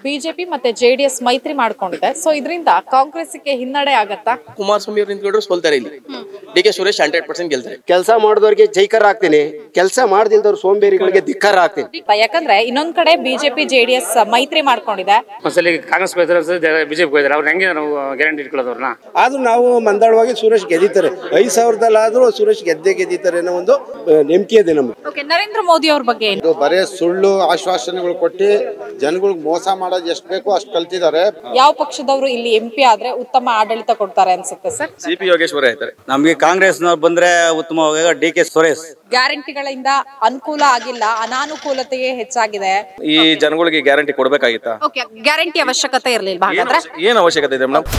BJP ಮತ್ತೆ JDS ಮೈತ್ರಿ ಮಾಡ್ಕೊಂಡಿದೆ ಸೊ ಇದರಿಂದ ಕಾಂಗ್ರೆಸ್ಗೆ ಹಿನ್ನಡೆ ಆಗತ್ತಾ ಕುಮಾರಸ್ವಾಮಿ ಅವ್ರು ನಿಂತ್ಕೊಂಡ್ರು ಸೋಲ್ತಾರೆ ಇಲ್ಲಿ D K Suresh hundred percent ಗೆಲ್ತಾರೆ ಕೆಲಸ ಮಾಡಿದವ್ರಿಗೆ ಜೈಕರ ಆಗ್ತೀನಿ ಕೆಲಸ ಮಾಡ್ದಿಲ್ದವ್ರು ಸೋಂಬೇರಿಗಳಿಗೆ ಧಿಕ್ಕಾರ ಆಗ್ತೀನಿ ಯಾಕಂದ್ರೆ ಇನ್ನೊಂದ್ ಕಡೆ ಬಿಜೆಪಿ ಜೆಡಿಎಸ್ ಮೈತ್ರಿ ಮಾಡ್ಕೊಂಡಿದೆ ಒಂದ್ಸಲಿ ಕಾಂಗ್ರೆಸ್ ಬಿಜೆಪಿ ಹೋಯ್ತಾರೆ ಅವ್ರು ಹೆಂಗೆ ನಾವು ಗ್ಯಾರಂಟಿ ಇಟ್ಕೊಳ್ಳೋದವ್ರನ್ನ ಆದ್ರೂ ನಾವು ಮಂದಾಳವಾಗಿ ಸುರೇಶ್ ಗೆದ್ದಿತಾರೆ ಐದ್ ಸಾವಿರದಲ್ಲಾದ್ರೂ ಸುರೇಶ್ ಗೆದ್ದೆ ಗೆದ್ದಿತಾರೆ ಅನ್ನೋ ಒಂದು ಆ, ನಂಬಿಕೆ ಇದೆ ನಮ್ಗೆ ಓಕೆ ನರೇಂದ್ರ ಮೋದಿ ಅವ್ರ ಬಗ್ಗೆ ಏನು ಇದು ಬರೇ ಸುಳ್ಳು ಆಶ್ವಾಸನೆಗಳು ಕೊಟ್ಟು ಜನಗಳಿಗೆ ಮೋಸ ಮಾಡೋದು ಎಷ್ಟು ಬೇಕೋ ಅಷ್ಟು ಕಲ್ತಿದ್ದಾರೆ ಯಾವ ಪಕ್ಷದವರು ಇಲ್ಲಿ ಎಂ ಪಿ ಆದ್ರೆ ಉತ್ತಮ ಆಡಳಿತ ಕೊಡ್ತಾರೆ ಅನ್ಸುತ್ತೆ ಸರ್ ಸಿ ಪಿ ಯೋಗೇಶ್ವರ ಹೇಳ್ತಾರೆ ನಮಗೆ ಕಾಂಗ್ರೆಸ್ನವ್ರು ಬಂದ್ರೆ ಉತ್ತಮವಾಗ ಡಿ ಕೆ ಸುರೇಶ್ ಗ್ಯಾರಂಟಿಗಳಿಂದ ಅನುಕೂಲ ಆಗಿಲ್ಲ ಅನಾನುಕೂಲತೆಯೇ ಹೆಚ್ಚಾಗಿದೆ ಈ ಜನಗಳಿಗೆ ಗ್ಯಾರಂಟಿ ಕೊಡ್ಬೇಕಾಗಿತ್ತಾ ಓಕೆ ಗ್ಯಾರಂಟಿ ಅವಶ್ಯಕತೆ ಇರ್ಲಿಲ್ವಾ ಹಾಗಾದ್ರೆ ಏನ್ ಅವಶ್ಯಕತೆ ಇದೆ ಮೇಡಮ್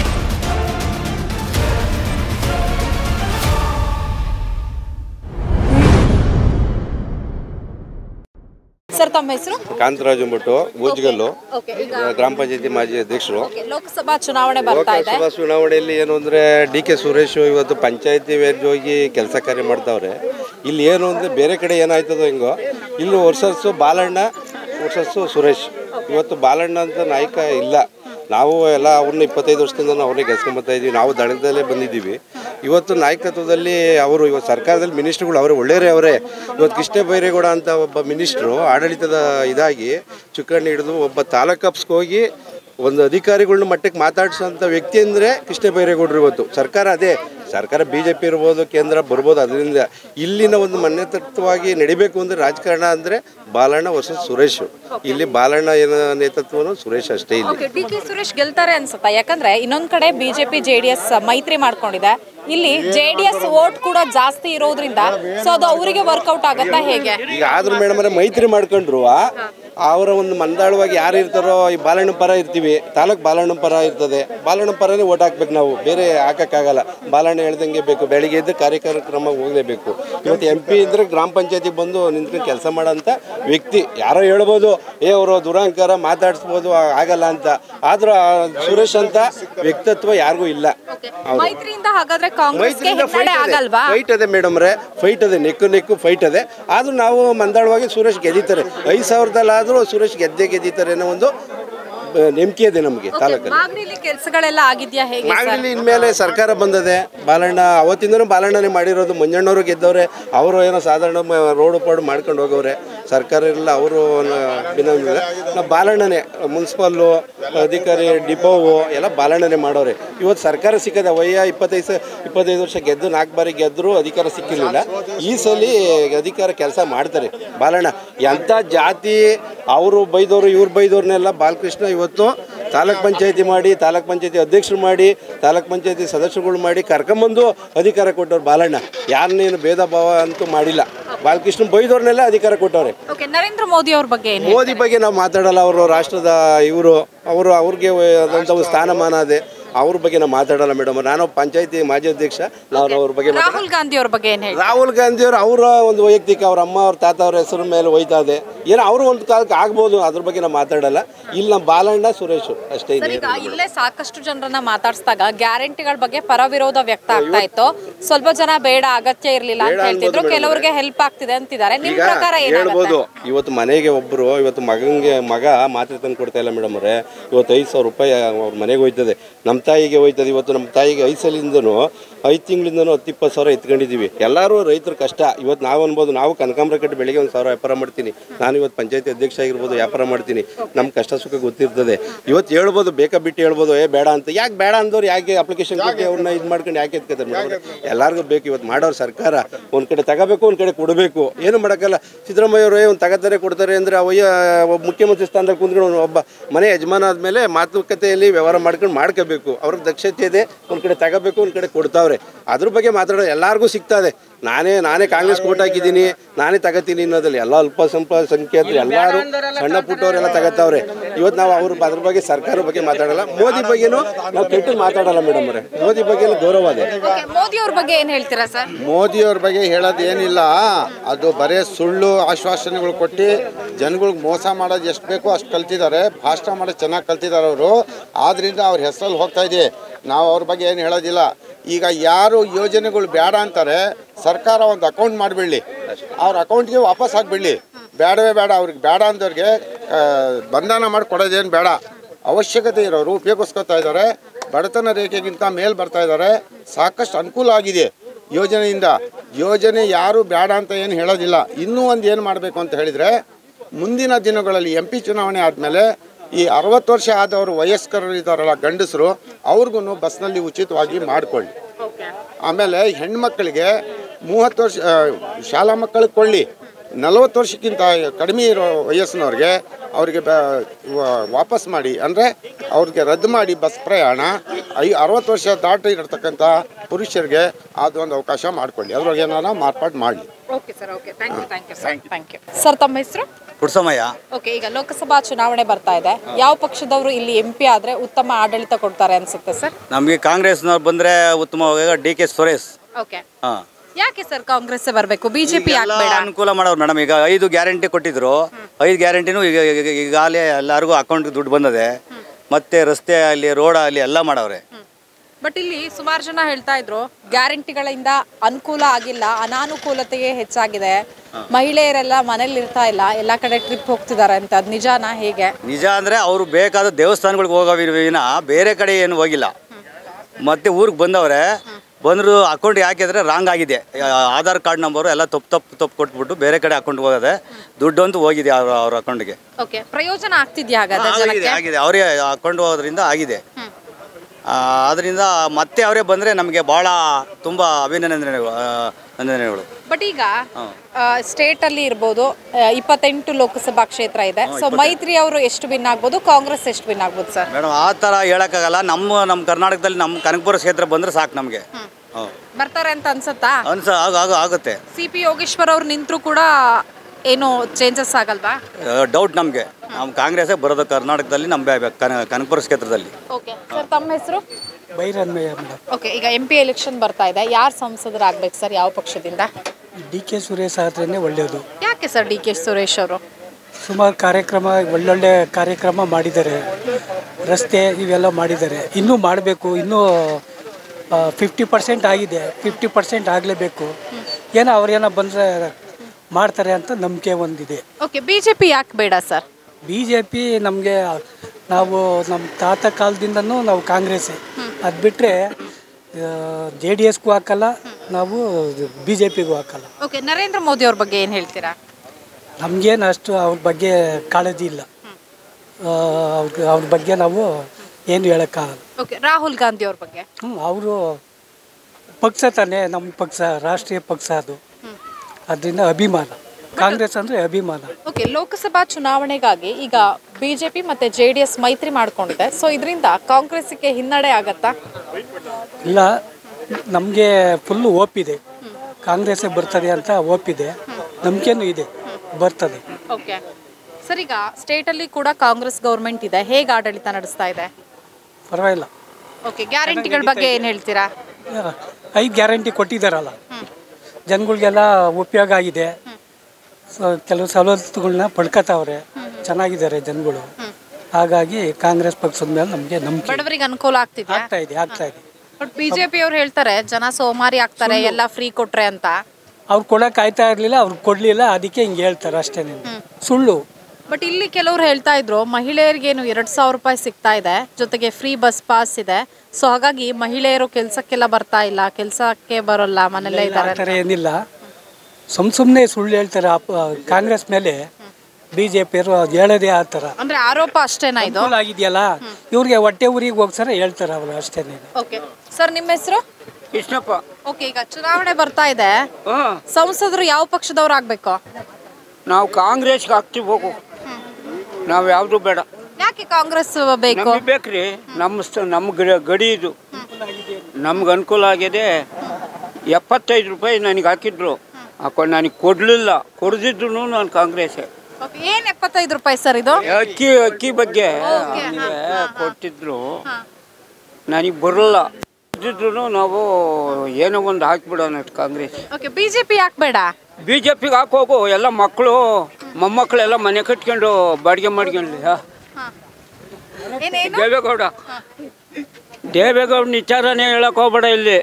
ಸರ್ ತಮ್ಮ ಹೆಸರು ಕಾಂತರಾಜ್ ಅಂದ್ಬಿಟ್ಟು ಊಜ್ಗಲ್ಲು ಓಕೆ ಈಗ ಗ್ರಾಮ ಪಂಚಾಯತಿ ಮಾಜಿ ಅಧ್ಯಕ್ಷರು ಓಕೆ, ಲೋಕಸಭಾ ಚುನಾವಣೆ ಬರ್ತಾ ಇದೆ ಲೋಕಸಭಾ ಚುನಾವಣೆಯಲ್ಲಿ ಏನು ಅಂದ್ರೆ ಡಿ ಕೆ ಸುರೇಶ್ ಇವತ್ತು ಪಂಚಾಯತಿ ವೇರ್ಗೆ ಹೋಗಿ ಕೆಲಸ ಕಾರ್ಯ ಮಾಡ್ತಾವ್ರೆ ಇಲ್ಲಿ ಏನು ಅಂದ್ರೆ ಬೇರೆ ಕಡೆ ಏನಾಯ್ತದೋ ಹಿಂಗೋ ಇಲ್ಲಿ ವರ್ಷಸ್ಸು ಬಾಲಣ್ಣ ವರ್ಷಸ್ಸು ಸುರೇಶ್ ಇವತ್ತು ಬಾಲಣ್ಣ ಅಂತ ನಾಯಕ ಇಲ್ಲ ನಾವು ಎಲ್ಲ ಅವ್ರನ್ನ ಇಪ್ಪತ್ತೈದು ವರ್ಷದಿಂದ ನಾವು ಅವ್ರನ್ನೇ ಗೆಲ್ಸ್ಕೊಂಬರ್ತಾ ಇದೀವಿ ನಾವು ದಳದಲ್ಲೇ ಬಂದಿದ್ದೀವಿ ಇವತ್ತು ನಾಯಕತ್ವದಲ್ಲಿ ಅವರು ಇವತ್ತು ಸರ್ಕಾರದಲ್ಲಿ ಮಿನಿಸ್ಟ್ರುಗಳು ಅವರೇ ಒಳ್ಳೆಯವರೇ ಅವರೇ ಇವತ್ತು ಕೃಷ್ಣ ಬೈರೇಗೌಡ ಅಂತ ಒಬ್ಬ ಮಿನಿಸ್ಟ್ರು ಆಡಳಿತದ ಇದಾಗಿ ಚುಕ್ಕಾಣಿ ಹಿಡಿದು ಒಬ್ಬ ತಾಲೂಕು ಆಫೀಸ್ಗೆ ಹೋಗಿ ಒಂದು ಅಧಿಕಾರಿಗಳನ್ನ ಮಟ್ಟಕ್ಕೆ ಮಾತಾಡ್ಸೋಂಥ ವ್ಯಕ್ತಿ ಅಂದರೆ ಕೃಷ್ಣ ಬೈರೇಗೌಡರು ಇವತ್ತು ಸರ್ಕಾರ ಅದೇ ಸರ್ಕಾರ ಬಿ ಜೆ ಪಿ ಇರ್ಬೋದು ಕೇಂದ್ರ ಬರ್ಬೋದು ಅದರಿಂದ ಇಲ್ಲಿನ ಒಂದು ಮನ್ಯತತ್ವವಾಗಿ ನಡಿಬೇಕು ಅಂದರೆ ರಾಜಕಾರಣ ಅಂದರೆ ಬಾಲಣ್ಣ ವರ್ಸಸ್ ಸುರೇಶ್ ಇಲ್ಲಿ ಬಾಲಣ್ಣ ಏನ ನೇತೃತ್ವನು ಸುರೇಶ್ ಅಷ್ಟೇ ಇಲ್ಲಿ ಓಕೆ ಡಿ ಕೆ ಸುರೇಶ್ ಗೆಲ್ತಾರೆ ಅನ್ಸುತ್ತಾ ಯಾಕಂದ್ರೆ ಇನ್ನೊಂದ್ ಕಡೆ ಬಿಜೆಪಿ ಜೆಡಿಎಸ್ ಮೈತ್ರಿ ಮಾಡ್ಕೊಂಡಿದೆ ಇಲ್ಲಿ ಜೆಡಿಎಸ್ ವೋಟ್ ಕೂಡ ಜಾಸ್ತಿ ಇರೋದ್ರಿಂದ ಸೊ ಅದು ಅವರಿಗೆ ವರ್ಕೌಟ್ ಆಗತ್ತಾ ಹೇಗೆ ಈಗ ಆದ್ರೂ ಮೇಡಮ್ ಅವರೇ ಮೈತ್ರಿ ಮಾಡ್ಕೊಂಡ್ರು ಅವರ ಒಂದು ಮಂದಾಳವಾಗಿ ಯಾರು ಇರ್ತಾರೋ ಈ ಬಾಲಣ್ಣ ಪರ ಇರ್ತೀವಿ ತಾಲೂಕ್ ಬಾಲಣ್ಣ ಪರ ಇರ್ತದೆ ಬಾಲಣ್ಣ ಪರನೇ ಓಟ್ ಹಾಕ್ಬೇಕು ನಾವು ಬೇರೆ ಹಾಕಕ್ಕಾಗಲ್ಲ ಬಾಲಣ್ಣ ಹೇಳ್ದಂಗೆ ಬೇಕು ಬೆಳಿಗ್ಗೆ ಎದ್ದು ಕಾರ್ಯಕ್ರಮ ಹೋಗಲೇಬೇಕು ಇವತ್ತು ಎಂ ಪಿ ಇದ್ರೆ ಗ್ರಾಮ ಪಂಚಾಯತಿ ಬಂದು ನಿಂತ್ಕೊಂಡು ಕೆಲಸ ಮಾಡೋಂಥ ವ್ಯಕ್ತಿ ಯಾರೋ ಹೇಳ್ಬೋದು ಏ ಅವರು ದುರಹಂಕಾರ ಮಾತಾಡಿಸ್ಬೋದು ಆ- ಆಗಲ್ಲ ಅಂತ ಆದ್ರೂ ಆ ಸುರೇಶ್ ಅಂತ ವ್ಯಕ್ತಿತ್ವ ಯಾರಿಗೂ ಇಲ್ಲ ಮೈತ್ರಿಯಿಂದ ಹಾಗಾದ್ರೆ ಕಾಂಗ್ರೆಸ್ಗೆ ಮೈತ್ರಿಯಿಂದ ಹಿನ್ನಡೆ ಫೈಟ್ ಇದೆ ಆಗಲ್ವಾ ಫೈಟ್ ಇದೆ ಮೇಡಮ್ ರೇ ಫೈಟ್ ಇದೆ ನೆಕ್ಕು ನೆಕ್ಕು ಫೈಟ್ ಇದೆ ಆದ್ರೂ ನಾವು ಮಂದಾಳವಾಗಿ ಸುರೇಶ್ ಗೆದ್ದಿತಾರೆ ಐದು ಸಾವಿರದಲ್ಲಾದ್ರೂ ಸುರೇಶ್ ಗೆದ್ದೆ ಗೆದ್ದಿತಾರೆ ಅನ್ನೋ ಒಂದು ಆ, ನಂಬಿಕೆ ಇದೆ ನಮಗೆ ತಾಲೂಕಲ್ಲಿ ಮಾಗಡಿಲಿ ಕೆಲಸಗಳೆಲ್ಲ ಆಗಿದ್ಯಾ ಹೇಗೆ ಸರ್ ಮಾಗಡಿಲಿ ಇನ್ಮೇಲೆ ಸರ್ಕಾರ ಬಂದದೆ ಬಾಲಣ್ಣ ಅವತ್ತಿಂದನೂ ಬಾಲಣ್ಣನೇ ಮಾಡಿರೋದು ಮಂಜಣ್ಣವರು ಗೆದ್ದವ್ರೆ ಅವರು ಏನೋ ಸಾಧಾರಣ ಮ- ರೋಡು ಪಾಡು ಮಾಡ್ಕೊಂಡು ಹೋಗವ್ರೆ ಸರ್ಕಾರ ಇಲ್ಲ ಅವರು ನಾವು ಬಾಲಣ್ಣನೇ ಮುನ್ಸಿಪಲ್ಲು ಅಧಿಕಾರಿ ಡಿಪೋವು ಎಲ್ಲ ಬಾಲಣ್ಣನೇ ಮಾಡೋರೆ ಇವತ್ತು ಸರ್ಕಾರ ಸಿಕ್ಕದೆ ವಯ್ಯ ಇಪ್ಪತ್ತೈದು ಸ ಇಪ್ಪತ್ತೈದು ವರ್ಷ ಗೆದ್ದು ನಾಲ್ಕು ಬಾರಿ ಗೆದ್ದರು ಅಧಿಕಾರ ಸಿಕ್ಕಿರಲಿಲ್ಲ ಈ ಸಲ ಅಧಿಕಾರ ಕೆಲಸ ಮಾಡ್ತಾರೆ ಬಾಲಣ್ಣ ಎಂಥ ಜಾತಿ ಅವರು ಬೈದವರು ಇವ್ರು ಬೈದವ್ರನ್ನೆಲ್ಲ ಬಾಲಕೃಷ್ಣ ಇವತ್ತು ತಾಲೂಕ್ ಪಂಚಾಯತಿ ಮಾಡಿ ತಾಲೂಕ್ ಪಂಚಾಯತಿ ಅಧ್ಯಕ್ಷರು ಮಾಡಿ ತಾಲೂಕ್ ಪಂಚಾಯತಿ ಸದಸ್ಯರುಗಳು ಮಾಡಿ ಕರ್ಕೊಂಬಂದು ಅಧಿಕಾರ ಕೊಟ್ಟವ್ರು ಬಾಲಣ್ಣ ಯಾರನ್ನೇನು ಭೇದ ಭಾವ ಅಂತೂ ಮಾಡಿಲ್ಲ ಬಾಲಕೃಷ್ಣ ಬೈದವ್ರನ್ನೆಲ್ಲ ಅಧಿಕಾರ ಕೊಟ್ಟವ್ರೆ ಓಕೆ ನರೇಂದ್ರ ಮೋದಿ ಅವ್ರ ಬಗ್ಗೆ ಏನು ಮೋದಿ ಬಗ್ಗೆ ನಾವು ಮಾತಾಡಲ್ಲ ಅವರು ರಾಷ್ಟ್ರದ ಇವರು ಅವರು ಅವ್ರಿಗೆ ಆದಂಥ ಒಂದು ಸ್ಥಾನಮಾನ ಇದೆ ಅವ್ರ ಬಗ್ಗೆ ನಾವು ಮಾತಾಡಲ್ಲ ಮೇಡಮ್ ನಾನು ಪಂಚಾಯತಿ ಮಾಜಿ ಅಧ್ಯಕ್ಷ ನಾವು ಅವ್ರ ಬಗ್ಗೆ ಮಾತಾಡ ರಾಹುಲ್ ಗಾಂಧಿ ಅವ್ರ ಬಗ್ಗೆ ಏನ್ ಹೇಳಿ ರಾಹುಲ್ ಗಾಂಧಿ ಅವರು ಅವರ ಒಂದು ವೈಯಕ್ತಿಕ ಅವ್ರ ಅಮ್ಮ ಅವ್ರ ತಾತ ಅವ್ರ ಹೆಸರು ಮೇಲೆ ಹೋಯ್ತಾ ಇದೆ ಏನೋ ಅವರು ಒಂದು ಕಾಲಕ್ಕೆ ಆಗ್ಬೋದು ಅದ್ರ ಬಗ್ಗೆ ನಾವು ಮಾತಾಡಲ್ಲ ಇಲ್ಲಿ ನಮ್ಮ ಬಾಲಣ್ಣ ಸುರೇಶ್ ಅಷ್ಟೇ ಸರ್ ಇದೆ ಈಗ ಇಲ್ಲೇ ಸಾಕಷ್ಟು ಜನರನ್ನ ಮಾತಾಡಿಸಿದಾಗ ಗ್ಯಾರಂಟಿಗಳ ಬಗ್ಗೆ ಪರ ವಿರೋಧ ವ್ಯಕ್ತ ಆಗ್ತಾ ಇತ್ತು ಸ್ವಲ್ಪ ಜನ ಬೇಡ ಅಗತ್ಯ ಇರ್ಲಿಲ್ಲ ಅಂತ ಹೇಳ್ತಿದ್ರು ಕೆಲವರಿಗೆ ಹೆಲ್ಪ್ ಆಗ್ತಿದೆ ಅಂತಿದ್ದಾರೆ ನಿಮ್ ಈಗ ಪ್ರಕಾರ ಹೇಳ್ಬೋದು ಏನಾಗುತ್ತೆ ಇವತ್ತು ಮನೆಗೆ ಒಬ್ಬರು ಇವತ್ತು ಮಗಂಗೆ ಮಗ ಮಾತ್ರೆ ತಂದು ಕೊಡ್ತಾ ಇಲ್ಲ ಮೇಡಮ್ ಅವರೇ ಇವತ್ತು ಐದು ಸಾವಿರ ರೂಪಾಯಿ ಅವ್ರ ಮನೆಗೆ ಹೋಯ್ತದೆ ನಮ್ಮ ತಾಯಿಗೆ ಹೋಯ್ತದೆ ಇವತ್ತು ನಮ್ಮ ತಾಯಿಗೆ ಐದು ಸಲಿಂದನೂ ಐದು ತಿಂಗಳಿಂದನೂ ಹತ್ತು ಇಪ್ಪತ್ತು ಸಾವಿರ ಎತ್ಕೊಂಡಿದ್ದೀವಿ ಎಲ್ಲರೂ ರೈತರ ಕಷ್ಟ ಇವತ್ತು ನಾವು ಅನ್ಬೋದು ನಾವು ಕನಕಾಂಬರ ಕಟ್ಟಿ ಬೆಳಿಗ್ಗೆ ಒಂದು ಸಾವಿರ ವ್ಯಾಪಾರ ಮಾಡ್ತೀನಿ ನಾನು ಇವತ್ತು ಪಂಚಾಯತಿ ಅಧ್ಯಕ್ಷ ಆಗಿರ್ಬೋದು ವ್ಯಾಪಾರ ಮಾಡ್ತೀನಿ ನಮ್ಮ ಕಷ್ಟ ಸುಖ ಗೊತ್ತಿರ್ತದೆ ಇವತ್ತು ಹೇಳ್ಬೋದು ಬೇಕಾ ಬಿಟ್ಟು ಹೇಳ್ಬೋದು ಏ ಬೇಡ ಅಂತ ಯಾಕೆ ಬೇಡ ಅಂದವ್ರು ಯಾಕೆ ಅಪ್ಲಿಕೇಶನ್ ಕೊಟ್ಟು ಅವ್ರನ್ನ ಇದು ಮಾಡ್ಕೊಂಡು ಯಾಕೆ ಎತ್ಕೋತಾರೆ ಮೇಡಮ್ ಎಲ್ಲರಿಗೂ ಬೇಕು ಇವತ್ತು ಮಾಡೋರು ಸರ್ಕಾರ ಒಂದು ಕಡೆ ತಗೋಬೇಕು ಒಂದು ಕಡೆ ಕೊಡಬೇಕು ಏನು ಮಾಡೋಕ್ಕಲ್ಲ ಸಿದ್ದರಾಮಯ್ಯ ಅವರು ಒಂದು ತಗೋತಾರೆ ಕೊಡ್ತಾರೆ ಅಂದರೆ ಅವಯ್ಯ ಒಬ್ಬ ಮುಖ್ಯಮಂತ್ರಿ ಸ್ಥಾನದಲ್ಲಿ ಕುಂತ್ಕೊಂಡು ಒಬ್ಬ ಮನೆ ಯಜಮಾನ ಆದಮೇಲೆ ಮಾತುಕತೆಯಲ್ಲಿ ವ್ಯವಹಾರ ಮಾಡ್ಕೊಂಡು ಮಾಡ್ಕೋಬೇಕು ಅವ್ರಿಗೆ ದಕ್ಷತೆ ಇದೆ ಒಂದು ಕಡೆ ತಗೋಬೇಕು ಒಂದು ಕಡೆ ಕೊಡ್ತಾವ್ರೆ ಅದ್ರ ಬಗ್ಗೆ ಮಾತಾಡೋ ಎಲ್ಲರಿಗೂ ಸಿಗ್ತದೆ ನಾನೇ ನಾನೇ ಕಾಂಗ್ರೆಸ್ ಕೋಟ್ ಹಾಕಿದ್ದೀನಿ ನಾನೇ ತಗೋತೀನಿ ಅನ್ನೋದಲ್ಲಿ ಎಲ್ಲ ಅಲ್ಪ ಸ್ವಲ್ಪ ಸಂಖ್ಯಾತರು ಎಲ್ಲರೂ ಸಣ್ಣ ಪುಟ್ಟವರೆಲ್ಲ ತಗೋತಾವ್ರೆ ಇವತ್ತು ನಾವು ಅವ್ರ ಅದ್ರ ಬಗ್ಗೆ ಸರ್ಕಾರ ಬಗ್ಗೆ ಮಾತಾಡಲ್ಲ ಮೋದಿ ಬಗ್ಗೆನೂ ನಾವು ಕೆಟ್ಟು ಮಾತಾಡಲ್ಲ ಮೇಡಮ್ ಅವರೇ ಮೋದಿ ಬಗ್ಗೆ ಎಲ್ಲ ಗೌರವ ಇದೆ Okay, ಮೋದಿ ಅವ್ರ ಬಗ್ಗೆ ಏನ್ ಹೇಳ್ತೀರಾ ಸರ್ ಮೋದಿಯವ್ರ ಬಗ್ಗೆ ಹೇಳೋದು ಏನಿಲ್ಲ ಅದು ಬರೇ ಸುಳ್ಳು ಆಶ್ವಾಸನೆಗಳು ಕೊಟ್ಟು ಜನಗಳಿಗೆ ಮೋಸ ಮಾಡೋದು ಎಷ್ಟು ಬೇಕೋ ಅಷ್ಟು ಕಲ್ತಿದ್ದಾರೆ ಭಾಷಣ ಮಾಡೋದು ಚೆನ್ನಾಗಿ ಕಲ್ತಿದ್ದಾರೆ ಅವರು ಆದ್ರಿಂದ ಅವ್ರ ಹೆಸರಲ್ಲಿ ಹೋಗ್ತಾ ಇದೆ ನಾವು ಅವ್ರ ಬಗ್ಗೆ ಏನು ಹೇಳೋದಿಲ್ಲ ಈಗ ಯಾರು ಯೋಜನೆಗಳು ಬೇಡ ಅಂತಾರೆ ಸರ್ಕಾರ ಒಂದು ಅಕೌಂಟ್ ಮಾಡಿಬಿಡಲಿ ಅವ್ರ ಅಕೌಂಟ್ಗೆ ವಾಪಸ್ ಹಾಕ್ಬಿಡಲಿ ಬೇಡವೇ ಬೇಡ ಅವ್ರಿಗೆ ಬೇಡ ಅಂದವ್ರಿಗೆ ಆ, ಬಂಧನ ಮಾಡಿ ಕೊಡೋದೇನು ಬೇಡ ಅವಶ್ಯಕತೆ ಇರೋರು ಉಪಯೋಗಿಸ್ಕೊತಾ ಇದ್ದಾರೆ ಬಡತನ ರೇಖೆಗಿಂತ ಮೇಲ್ ಬರ್ತಾ ಇದ್ದಾರೆ ಸಾಕಷ್ಟು ಅನುಕೂಲ ಆಗಿದೆ ಯೋಜನೆಯಿಂದ ಯೋಜನೆ ಯಾರು ಬೇಡ ಅಂತ ಏನು ಹೇಳೋದಿಲ್ಲ ಇನ್ನೂ ಒಂದು ಏನು ಮಾಡಬೇಕು ಅಂತ ಹೇಳಿದರೆ ಮುಂದಿನ ದಿನಗಳಲ್ಲಿ ಎಂ ಪಿ ಚುನಾವಣೆ ಆದಮೇಲೆ ಈ ಅರವತ್ತು ವರ್ಷ ಆದವರು ವಯಸ್ಕರು ಇದ್ದಾರಲ್ಲ ಗಂಡಸರು ಅವ್ರಿಗೂ ಬಸ್ನಲ್ಲಿ ಉಚಿತವಾಗಿ ಮಾಡಿಕೊಳ್ಳಿ ಆಮೇಲೆ ಹೆಣ್ಮಕ್ಳಿಗೆ ಮೂವತ್ತು ವರ್ಷ ಆ, ಶಾಲಾ ಮಕ್ಕಳಿಗೆ ಕೊಳ್ಳಿ ನಲವತ್ತು ವರ್ಷಕ್ಕಿಂತ ಕಡಿಮೆ ಇರೋ ವಯಸ್ಸಿನವ್ರಿಗೆ ಅವರಿಗೆ ವಾಪಸ್ ಮಾಡಿ ಅಂದರೆ ಅವ್ರಿಗೆ ರದ್ದು ಮಾಡಿ ಬಸ್ ಪ್ರಯಾಣ ಐ ಅರವತ್ತು ವರ್ಷ ದಾಟಿ ಇರತಕ್ಕಂಥ ಪುರುಷರಿಗೆ ಅದೊಂದು ಅವಕಾಶ ಮಾಡಿಕೊಳ್ಳಿ ಅದ್ರೊಳಗೆ ಏನಾರ ಮಾರ್ಪಾಡು ಮಾಡಲಿ okay sir okay thank you thank you sir thank you sir ತಮ್ಮ ಹೆಸರು ಪುಡ್ಸಮಯ್ಯ ಓಕೆ ಈಗ ಲೋಕಸಭಾ ಚುನಾವಣೆ ಬರ್ತಾ ಇದೆ ಯಾವ ಪಕ್ಷದವರು ಇಲ್ಲಿ ಎಂ ಪಿ ಆದ್ರೆ ಉತ್ತಮ ಆಡಳಿತ ಕೊಡ್ತಾರೆ ಅನ್ಸುತ್ತೆ ಸರ್ ನಮಗೆ ಕಾಂಗ್ರೆಸ್ನವ್ರು ಬಂದರೆ ಉತ್ತಮವಾಗ ಡಿ ಕೆ ಸುರೇಶ್ ಓಕೆ ಹಾಂ ಯಾಕೆ ಸರ್ ಕಾಂಗ್ರೆಸ್ ಬರಬೇಕು ಬಿಜೆಪಿ ಯಾಕೆ ಎಲ್ಲ ಬೇಡ ಅನುಕೂಲ ಮಾಡೋರು ಮೇಡಮ್ ಈಗ ಐದು ಗ್ಯಾರಂಟಿ ಕೊಟ್ಟಿದ್ರು ಐದು ಗ್ಯಾರಂಟಿನೂ ಈಗ ಈಗ- ಈಗಾಗಲೇ ಎಲ್ಲರಿಗೂ ಅಕೌಂಟ್ಗೆ ದುಡ್ಡು ಬಂದದೆ ಮತ್ತೆ ರಸ್ತೆ ಅಲ್ಲಿ ರೋಡ್ ಅಲ್ಲಿ ಎಲ್ಲ ಮಾಡವ್ರೆ ಬಟ್ ಇಲ್ಲಿ ಸುಮಾರು ಜನ ಹೇಳ್ತಾ ಇದ್ರು ಗ್ಯಾರಂಟಿಗಳಿಂದ ಅನುಕೂಲ ಆಗಿಲ್ಲ ಅನಾನುಕೂಲತೆಯೇ ಹೆಚ್ಚಾಗಿದೆ ಮಹಿಳೆಯರೆಲ್ಲ ಮನೇಲಿ ಇರ್ತಾ ಇಲ್ಲ ಎಲ್ಲಾ ಕಡೆ ಟ್ರಿಪ್ ಹೋಗ್ತಿದ್ದಾರೆ ಅಂತ ಅದ್ ನಿಜಾನಾ ಹೇಗೆ ನಿಜ ಅಂದರೆ ಅವರು ಬೇಕಾದ ದೇವಸ್ಥಾನಗಳಿಗೆ ಹೋಗೋವಿನ ಬೇರೆ ಕಡೆ ಏನು ಹೋಗಿಲ್ಲ ಮತ್ತೆ ಊರಿಗೆ ಬಂದವ್ರೆ ಬಂದರು ಅಕೌಂಟ್ಗೆ ಹಾಕಿದ್ರೆ ರಾಂಗ್ ಆಗಿದೆ ಆ, ಆಧಾರ್ ಕಾರ್ಡ್ ನಂಬರು ಎಲ್ಲ ತಪ್ಪು ತಪ್ಪು ತಪ್ಪು ಕೊಟ್ಬಿಟ್ಟು ಬೇರೆ ಕಡೆ ಅಕೌಂಟ್ಗೆ ಹೋಗೋದೆ ದುಡ್ಡು ಅಂತೂ ಹೋಗಿದೆ ಅವ್ರ ಅವ್ರ ಅಕೌಂಟ್ಗೆ ಓಕೆ ಪ್ರಯೋಜನ ಆಗ್ತಿದ್ಯಾ ಹಾಗಾದ್ರೆ ಆಗಿದೆ ಜನಕ್ಕೆ ಆಗಿದೆ ಅವರೇ ಅಕೌಂಟ್ ಹೋಗೋದ್ರಿಂದ ಆಗಿದೆ ಆ, ಅದರಿಂದ ಮತ್ತೆ ಅವರೇ ಬಂದರೆ ನಮಗೆ ಭಾಳ ತುಂಬ ಅಭಿನಂದನೆಗಳು ಆ, ವಂದನೆಗಳು ಬಟ್ ಈಗ ಸ್ಟೇಟ್ ಅಲ್ಲಿ ಇರ್ಬೋದು ಆ, ಇಪ್ಪತ್ತೆಂಟು ಲೋಕಸಭಾ ಕ್ಷೇತ್ರ ಇದೆ ಸೊ ಮೈತ್ರಿ ಅವರು ಎಷ್ಟು ವಿನ್ ಆಗ್ಬೋದು ಕಾಂಗ್ರೆಸ್ ಎಷ್ಟು ವಿನ್ ಆಗ್ಬೋದು ಸರ್ ಮೇಡಮ್ ಆ ಥರ ಹೇಳೋಕ್ಕಾಗಲ್ಲ ನಮ್ಮ ನಮ್ಮ ಕರ್ನಾಟಕದಲ್ಲಿ ನಮ್ಮ ಕನಕಪುರ ಕ್ಷೇತ್ರ ಬಂದರೆ ಸಾಕು ನಮಗೆ ಹ್ಞೂ ಬರ್ತಾರೆ ಅಂತ ಅನ್ಸತ್ತಾ ಅನ್ಸ ಆಗ ಆಗ ಆಗುತ್ತೆ ಸಿ ಪಿ ಯೋಗೇಶ್ವರ್ ಅವ್ರು ನಿಂತರೂ ಕೂಡ ಏನು ಚೇಂಜಸ್ ಆಗಲ್ವಾ ಡೌಟ್ ನಮಗೆ ನಮ್ಮ ಕಾಂಗ್ರೆಸ್ಸೇ ಬರೋದು ಕರ್ನಾಟಕದಲ್ಲಿ ನಮ್ಮ ಕನ ಕನಕಪುರ ಕ್ಷೇತ್ರದಲ್ಲಿ ಓಕೆ ಸರ್ ತಮ್ಮ ಹೆಸರು ಬೈರನ್ಮಯ್ಯ ಮೇಡಮ್ ಓಕೆ ಈಗ ಎಂ ಪಿ ಎಲೆಕ್ಷನ್ ಬರ್ತಾ ಇದೆ ಯಾರು ಸಂಸದರಾಗ್ಬೇಕು ಸರ್ ಯಾವ ಪಕ್ಷದಿಂದ ಡಿ ಕೆ ಸುರೇಶ್ ಆದ್ರೇ ಒಳ್ಳೆಯದು ಯಾಕೆ ಸರ್ ಡಿ ಕೆ ಸುರೇಶ್ ಅವರು ಸುಮಾರು ಕಾರ್ಯಕ್ರಮ ಒಳ್ಳೊಳ್ಳೆ ಕಾರ್ಯಕ್ರಮ ಮಾಡಿದ್ದಾರೆ ರಸ್ತೆ ಇವೆಲ್ಲ ಮಾಡಿದ್ದಾರೆ ಇನ್ನೂ ಮಾಡಬೇಕು ಇನ್ನೂ ಫಿಫ್ಟಿ ಪರ್ಸೆಂಟ್ ಆಗಿದೆ ಫಿಫ್ಟಿ ಪರ್ಸೆಂಟ್ ಆಗಲೇಬೇಕು ಏನೋ ಅವ್ರೇನೋ ಬಂದರೆ ಮಾಡ್ತಾರೆ ಅಂತ ನಂಬಿಕೆ ಒಂದಿದೆ ಓಕೆ ಬಿಜೆಪಿ ಯಾಕೆ ಬೇಡ ಸರ್ ಬಿ ಜೆ ಪಿ ನಮಗೆ ನಾವು ನಮ್ಮ ತಾತ ಕಾಲದಿಂದನೂ ನಾವು ಕಾಂಗ್ರೆಸ್ಸೇ ಅದು ಬಿಟ್ಟರೆ ಜೆ ಡಿ ಎಸ್ಗೂ ಹಾಕಲ್ಲ ನಾವು ಬಿ ಜೆ ಪಿಗೂ ಹಾಕಲ್ಲ ಓಕೆ ನರೇಂದ್ರ ಮೋದಿ ಅವ್ರ ಬಗ್ಗೆ ಏನು ಹೇಳ್ತೀರಾ ನಮಗೇನು ಅಷ್ಟು ಅವ್ರ ಬಗ್ಗೆ ಕಾಳಜಿ ಇಲ್ಲ ಆ, ಅವ್ರ ಅವ್ರ ಬಗ್ಗೆ ನಾವು ಏನು ಹೇಳೋಕ್ಕಾಗಲ್ಲ ಓಕೆ ರಾಹುಲ್ ಗಾಂಧಿ ಅವ್ರ ಬಗ್ಗೆ ಹ್ಞೂ ಅವರು ಪಕ್ಷ ತಾನೇ ನಮ್ಮ ಪಕ್ಷ ರಾಷ್ಟ್ರೀಯ ಪಕ್ಷ ಅದು ಅದರಿಂದ ಅಭಿಮಾನ ಕಾಂಗ್ರೆಸ್ ಅಂದರೆ ಅಭಿಮಾನ ಓಕೆ ಲೋಕಸಭಾ ಚುನಾವಣೆಗಾಗಿ ಈಗ ಬಿಜೆಪಿ ಮತ್ತೆ ಜೆ ಡಿ ಎಸ್ ಮೈತ್ರಿ ಮಾಡ್ಕೊಂಡಿದೆ ಸೊ ಇದರಿಂದ ಕಾಂಗ್ರೆಸ್ಗೆ ಹಿನ್ನಡೆ ಆಗತ್ತಾ ಇಲ್ಲ ನಮಗೆ ಫುಲ್ಲು ಓಪಿದೆ ಕಾಂಗ್ರೆಸ್ಸೇ ಬರ್ತದೆ ಅಂತ ಓಪಿದೆ ನಂಬಿಕೆನೂ ಇದೆ ಬರ್ತದೆ ಓಕೆ ಸರ್ ಈಗ ಸ್ಟೇಟ್ ಅಲ್ಲಿ ಕೂಡ ಕಾಂಗ್ರೆಸ್ ಗೌರ್ಮೆಂಟ್ ಇದೆ ಹೇಗೆ ಆಡಳಿತ ನಡೆಸ್ತಾ ಇದೆ ಪರವಾಗಿಲ್ಲ ಓಕೆ ಗ್ಯಾರಂಟಿಗಳ ಬಗ್ಗೆ ಏನು ಹೇಳ್ತೀರಾ ಐದು ಗ್ಯಾರಂಟಿ ಕೊಟ್ಟಿದ್ದಾರಲ್ಲ ಜನಗಳಿಗೆಲ್ಲ ಉಪಯೋಗ ಆಗಿದೆ ಸೊ ಕೆಲವು ಸವಲತ್ತುಗಳನ್ನ ಪಡ್ಕೊತಾವ್ರೆ ಚೆನ್ನಾಗಿದ್ದಾರೆ ಜನಗಳು ಹಾಗಾಗಿ ಕಾಂಗ್ರೆಸ್ ಪಕ್ಷದ ಮೇಲೆ ನಮಗೆ ನಂಬಿಕೆ ಬಡವರಿಗೆ ಅನುಕೂಲ ಆಗ್ತಿದೆ ಆಗ್ತಾ ಇದೆ ಆಗ್ತಾ ಇದೆ ಬಟ್ ಬಿಜೆಪಿ ಅವ್ರು ಹೇಳ್ತಾರೆ ಜನ ಸೋಮಾರಿ ಆಗ್ತಾರೆ ಎಲ್ಲ ಫ್ರೀ ಕೊಟ್ರೆ ಅಂತ ಅವ್ರು ಕೊಡಕ್ಕೆ ಆಯ್ತಾ ಇರಲಿಲ್ಲ ಅವ್ರು ಕೊಡಲಿಲ್ಲ ಅದಕ್ಕೆ ಹಿಂಗೆ ಹೇಳ್ತಾರೆ ಅಷ್ಟೇ ಸುಳ್ಳು ಬಟ್ ಇಲ್ಲಿ ಕೆಲವ್ರು ಹೇಳ್ತಾ ಇದ್ರು ಮಹಿಳೆಯರಿಗೇನು ಎರಡ್ ಸಾವಿರ ರೂಪಾಯಿ ಸಿಗ್ತಾ ಇದೆ ಜೊತೆಗೆ ಫ್ರೀ ಬಸ್ ಪಾಸ್ ಇದೆ ಸೊ ಹಾಗಾಗಿ ಮಹಿಳೆಯರು ಕೆಲ್ಸಕ್ಕೆಲ್ಲ ಬರ್ತಾ ಇಲ್ಲ ಕೆಲ್ಸಕ್ಕೆ ಬರೋಲ್ಲ ಮನೆಯಲ್ಲೇ ಆ ಇದ್ದಾರೆ ಥರ ಏನಿಲ್ಲ ಸುಮ್ ಸುಮ್ಮನೆ ಸುಳ್ಳು ಹೇಳ್ತಾರೆ ಅಪ್ಪ ಕಾಂಗ್ರೆಸ್ ಮೇಲೆ ಬಿ ಜೆ ಪಿಯವರು ಅದು ಹೇಳೋದೇ ಆ ಥರ ಅಂದ್ರೆ ಆರೋಪ ಅಷ್ಟೇನಾ ಇದು ಅನುಕೂಲ ಆಗಿದೆಯಲ್ಲ ಇವ್ರಿಗೆ ಹೊಟ್ಟೆ ಊರಿಗೆ ಹೋಗ್ಸಾರ ಹೇಳ್ತಾರೆ ಅವರು ಅಷ್ಟೇನೆ ಓಕೆ ಸರ್ ನಿಮ್ಮ ಹೆಸರು ಕೃಷ್ಣಪ್ಪ ಓಕೆ ಈಗ ಚುನಾವಣೆ ಬರ್ತಾ ಇದೆ ಸಂಸದರು ಯಾವ ಪಕ್ಷದವ್ರು ಆಗ್ಬೇಕು ನಾವು ಕಾಂಗ್ರೆಸ್ಗೆ ಹಾಕ್ತಿವಿ ಹೋಗು ನಾವು ಯಾವುದು ಬೇಡ ಯಾಕೆ ಕಾಂಗ್ರೆಸ್ ಬೇಕು ನಮಗೆ ಬೇಕ್ರಿ ನಮ್ಮ ಸ- ನಮ್ಮ ಗ- ಗಡಿ ಇದು ನಮ್ಗೆ ಅನುಕೂಲ ಆಗಿದೆ ಎಪ್ಪತ್ತೈದು ರೂಪಾಯಿ ನನಗೆ ಹಾಕಿದ್ರು ಹಾಕೊಂಡು ನನಗೆ ಕೊಡಲಿಲ್ಲ ಕೊಡದಿದ್ರು ನಾನು ಕಾಂಗ್ರೆಸ್ಸೇ Okay, ಏನ್ ಎಪ್ಪತ್ತೈದು ರೂಪಾಯಿ ಸರ್ ಇದು ಅಕ್ಕಿ ಅಕ್ಕಿ ಬಗ್ಗೆ ನಮಗೆ ಕೊಟ್ಟಿದ್ರು ನನಗೆ ಬರಲ್ಲ ಇದ್ದಿದ್ರು ನಾವು ಏನೋ ಒಂದು ಹಾಕಿಬಿಡೋಣ ಕಾಂಗ್ರೆಸ್ ಓಕೆ ಬಿಜೆಪಿ ಯಾಕೆ ಬೇಡ ಬಿ ಜೆ ಪಿಗೆ ಹಾಕೋಗು ಎಲ್ಲ ಮಕ್ಕಳು ಮೊಮ್ಮಕ್ಕಳೆಲ್ಲ ಮನೆ ಕಟ್ಕೊಂಡು ಬಾಡಿಗೆ ಮಾಡ್ಕೊಂಡ್ಲಿ ಹಾ ಏನೇನು ದೇವೇಗೌಡ ದೇವೇಗೌಡ ವಿಚಾರನೇ ಹೇಳಕ್ ಹೋಗ್ಬೇಡ ಇಲ್ಲಿ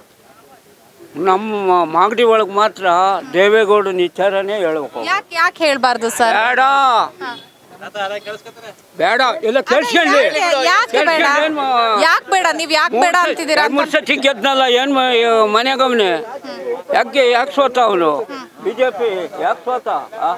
ನಮ್ಮ ಮಾಗಡಿ ಒಳಗೆ ಮಾತ್ರ ದೇವೇಗೌಡನ ವಿಚಾರನೇ ಹೇಳ್ಬೇಕು ಯಾಕೆ ಯಾಕೆ ಹೇಳ್ಬಾರ್ದು ಸರ್ ಬೇಡ ಬೇಡ ಎಲ್ಲ ಕೇಳಿಸ್ಕೊಳ್ಳಿ ಯಾಕೆ- ಯಾಕೆ ಬೇಡ ಯಾಕೆ ಬೇಡ ನೀವ್ ಯಾಕೆ ಬೇಡ ಅಂತಿದ್ದೀರಾ ಅಂತ? ಮೂರು ಸತಿ ಗೆದ್ನಲ್ಲ ಏನು ಮನೆಗವನೆ ಯಾಕೆ ಯಾಕೆ ಸೋತ ಅವನು ಬಿಜೆಪಿ ಯಾಕೆ ಸೋತ ಆ?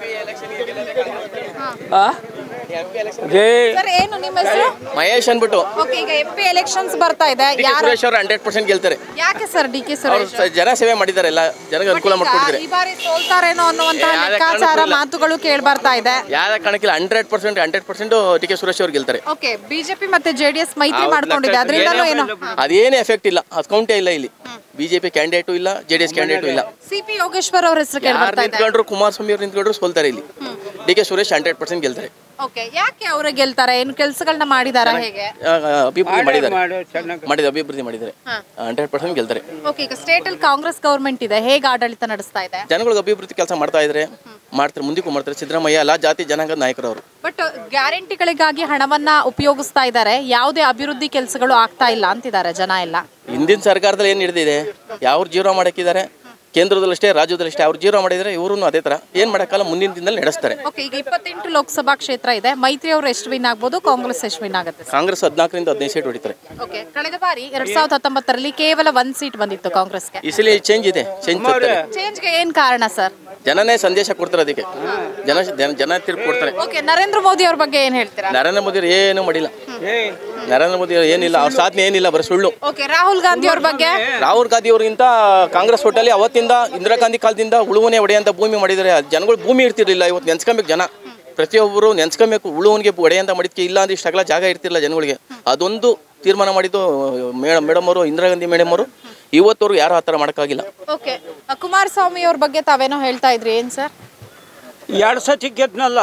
ಆ? ಅದೇ ಸರ್ ಏನು ನಿಮ್ಮ ಹೆಸರು ಮಹೇಶ್ ಅನ್ಬಿಟ್ಟು ಓಕೆ ಈಗ ಎಂ ಪಿ ಎಲೆಕ್ಷನ್ಸ್ ಬರ್ತಾ ಇದೆ ಡಿ ಕೆ ಯಾರು ಸುರೇಶ್ ಅವರು ಹಂಡ್ರೆಡ್ ಪರ್ಸೆಂಟ್ ಗೆಲ್ತಾರೆ ಯಾಕೆ ಸರ್ ಡಿ ಕೆ ಅವ್ರು ಸುರೇಶ್ ಸ- ಜನ ಸೇವೆ ಮಾಡಿದ್ದಾರೆ ಎಲ್ಲ ಜನಕ್ಕೆ ಅನುಕೂಲ But ಈಗ ಮಾಡ್ಕೊಟ್ಟಿದ್ದಾರೆ ಈ ಬಾರಿ ಸೋಲ್ತಾರೇನೋ ಅನ್ನುವಂತಹ ಯಾವ್ದೇ ಲೆಕ್ಕಾಚಾರ ಕಾರಣಕ್ಕೂ ಇಲ್ಲ. ಮಾತುಗಳು ಕೇಳಿ ಬರ್ತಾ ಇದೆ ಯಾವ್ದೇ ಕಾರಣಕ್ಕಿಲ್ಲ hundred percent hundred percent D K Suresh ಅವ್ರು ಗೆಲ್ತಾರೆ ಓಕೆ ಬಿಜೆಪಿ ಮತ್ತೆ ಜೆಡಿಎಸ್ ಮೈತ್ರಿ ಅವ್ರ ಮಾಡ್ಕೊಂಡಿದೆ ಲೆಕ್ಕ- ಅದರಿಂದಲೂ ಏನು ಅದೇನೇ ಎಫೆಕ್ಟ್ ಇಲ್ಲ ಅದು ಕೌಂಟೇ ಇಲ್ಲ ಇಲ್ಲಿ ಬಿಜೆಪಿ ಕ್ಯಾಂಡಿಡೇಟು ಇಲ್ಲ ಜೆ ಡಿ ಎಸ್ ಕ್ಯಾಂಡಿಡೇಟು ಇಲ್ಲ ಸಿ ಪಿ ಯೋಗೇಶ್ವರ್ ಅವ್ರ ಹೆಸರು ಕೇಳಿ ಯಾರು ಬರ್ತಾ ಇದೆ ನಿಂತ್ಕೊಂಡ್ರು ಕುಮಾರಸ್ವಾಮಿ ಅವ್ರು ನಿಂತ್ಕೊಂಡ್ರು ಸೋಲ್ತಾರೆ ಇಲ್ಲಿ D K Suresh hundred percent ಗೆಲ್ತಾರೆ ಓಕೆ ಯಾಕೆ ಅವರು ಗೆಲ್ತಾರೆ ಏನು ಕೆಲಸಗಳನ್ನ ಮಾಡಿದಾರ ಹೇಗೆ ಆ, ಆ, ಅಭಿವೃದ್ಧಿ ಮಾಡಿದ್ದಾರೆ ಮಾಡು ಚೆನ್ನಾಗಿ ಮಾಡಿದ ಅಭಿವೃದ್ಧಿ ಮಾಡಿದ್ದಾರೆ ಹಂಡ್ರೆಡ್ ಪರ್ಸೆಂಟ್ ಗೆಲ್ತಾರೆ ಓಕೆ ಈಗ ಸ್ಟೇಟ್ ಅಲ್ಲಿ ಕಾಂಗ್ರೆಸ್ ಗವರ್ಮೆಂಟ್ ಇದೆ ಹೇಗೆ ಆಡಳಿತ ನಡೆಸ್ತಾ ಇದೆ ಜನಗಳಿಗೆ ಅಭಿವೃದ್ಧಿ ಕೆಲಸ ಮಾಡ್ತಾ ಇದ್ದಾರೆ ಮಾಡ್ತಾರೆ ಮುಂದಕ್ಕೂ ಮಾಡ್ತಾರೆ ಸಿದ್ದರಾಮಯ್ಯ ಎಲ್ಲ ಜಾತಿ ಜನಾಂಗದ ನಾಯಕರು ಅವರು ಬಟ್ ಗ್ಯಾರಂಟಿಗಳಿಗಾಗಿ ಹಣವನ್ನ ಉಪಯೋಗಿಸ್ತಾ ಇದ್ದಾರೆ ಯಾವುದೇ ಅಭಿವೃದ್ಧಿ ಕೆಲಸಗಳು ಆಗ್ತಾ ಇಲ್ಲ ಅಂತಿದ್ದಾರೆ ಜನ ಎಲ್ಲ ಹಿಂದಿನ ಸರ್ಕಾರದಲ್ಲಿ ಏನು ಹಿಡಿದಿದೆ ಯಾವ ಜೀರೋ ಮಾಡಕ್ಕಿದ್ದಾರೆ ಕೇಂದ್ರದಲ್ಲಷ್ಟೇ ರಾಜ್ಯದಲ್ಲಷ್ಟೇ ಅವ್ರು ಜೀರೋ ಮಾಡಿದರೆ ಇವರು ಅದೇ ಥರ ಏನು ಮಾಡೋಕ್ಕಲ್ಲ ಮುಂದಿನ ದಿನದಲ್ಲಿ ನಡೆಸ್ತಾರೆ ಓಕೆ ಈಗ ಇಪ್ಪತ್ತೆಂಟು ಲೋಕಸಭಾ ಕ್ಷೇತ್ರ ಇದೆ ಮೈತ್ರಿ ಅವರು ಎಷ್ಟು ವಿನ್ ಆಗ್ಬೋದು ಕಾಂಗ್ರೆಸ್ ಎಷ್ಟು ವಿನ್ ಆಗುತ್ತೆ ಕಾಂಗ್ರೆಸ್ ಹದಿನಾಲ್ಕರಿಂದ ಹದಿನೈದು ಸೀಟ್ ಹೊಡಿತಾರೆ ಓಕೆ ಕಳೆದ ಬಾರಿ ಎರಡ್ ಸಾವಿರದ ಹತ್ತೊಂಬತ್ತರಲ್ಲಿ ಕೇವಲ ಒಂದ್ ಸೀಟ್ ಬಂದಿತ್ತು ಕಾಂಗ್ರೆಸ್ಗೆ ಈ ಸಲ ಚೇಂಜ್ ಇದೆ ಚೇಂಜ್ ತರ್ತಾರೆ ಚೇಂಜ್ಗೆ ಏನ್ ಕಾರಣ ಸರ್ ಜನನೇ ಸಂದೇಶ ಕೊಡ್ತಾರೆ ಅದಕ್ಕೆ ಜನ ಜನ- ಜನ ತೀರ್ಪು ಕೊಡ್ತಾರೆ ಓಕೆ ನರೇಂದ್ರ ಮೋದಿ ಅವ್ರ ಬಗ್ಗೆ ಏನ್ ಹೇಳ್ತೀರಾ ನರೇಂದ್ರ ಮೋದಿ ಅವ್ರು ಏನೂ ಮಾಡಿಲ್ಲ ನರೇಂದ್ರ ಮೋದಿ ಅವ್ರು ಏನಿಲ್ಲ ಅವ್ರ ಸಾಧನೆ ಏನಿಲ್ಲ ಬರೀ ಸುಳ್ಳು ಓಕೆ ರಾಹುಲ್ ಗಾಂಧಿ ಅವ್ರ ಬಗ್ಗೆ ರಾಹುಲ್ ಗಾಂಧಿ ಅವ್ರಿಗಿಂತ ಕಾಂಗ್ರೆಸ್ ಒಟ್ಟಲ್ಲಿ ಅವತ್ತಿಂದ ಇಂದಿರಾ ಗಾಂಧಿ ಕಾಲದಿಂದ ಉಳುವನೆ ಹೊಡೆಯಂತ ಭೂಮಿ ಮಾಡಿದ್ದಾರೆ ಜನಗಳು ಭೂಮಿ ಇರ್ತಿರ್ಲಿಲ್ಲ ಇವತ್ತು ನೆನ್ಸ್ಕೊಬೇಕು ಜನ ಪ್ರತಿಯೊಬ್ಬರು ನೆನ್ಸ್ಕೊಬೇಕು ಉಳುವನಿಗೆ ಹೊಡೆಯಂತ ಮಾಡಿದ್ಕೆ ಇಲ್ಲ ಅಂದ್ರೆ ಇಷ್ಟಾಗಲ ಜಾಗ ಇರ್ತಿರ್ಲಿಲ್ಲ ಜನಗಳಿಗೆ ಅದೊಂದು ತೀರ್ಮಾನ ಮಾಡಿದ್ದು ಮೇಡಮ್ ಮೇಡಮ್ ಅವರು ಇಂದಿರಾ ಗಾಂಧಿ ಮೇಡಮ್ ಅವರು ಇವತ್ತವ್ರು ಯಾರು ಆ ಥರ ಮಾಡೋಕ್ಕಾಗಿಲ್ಲ ಓಕೆ ಕುಮಾರಸ್ವಾಮಿ ಅವ್ರ ಬಗ್ಗೆ ತಾವೇನೋ ಹೇಳ್ತಾ ಇದ್ರಿ ಏನ್ ಸರ್ ಎರಡು ಸತಿ ಗೆದ್ನಲ್ಲ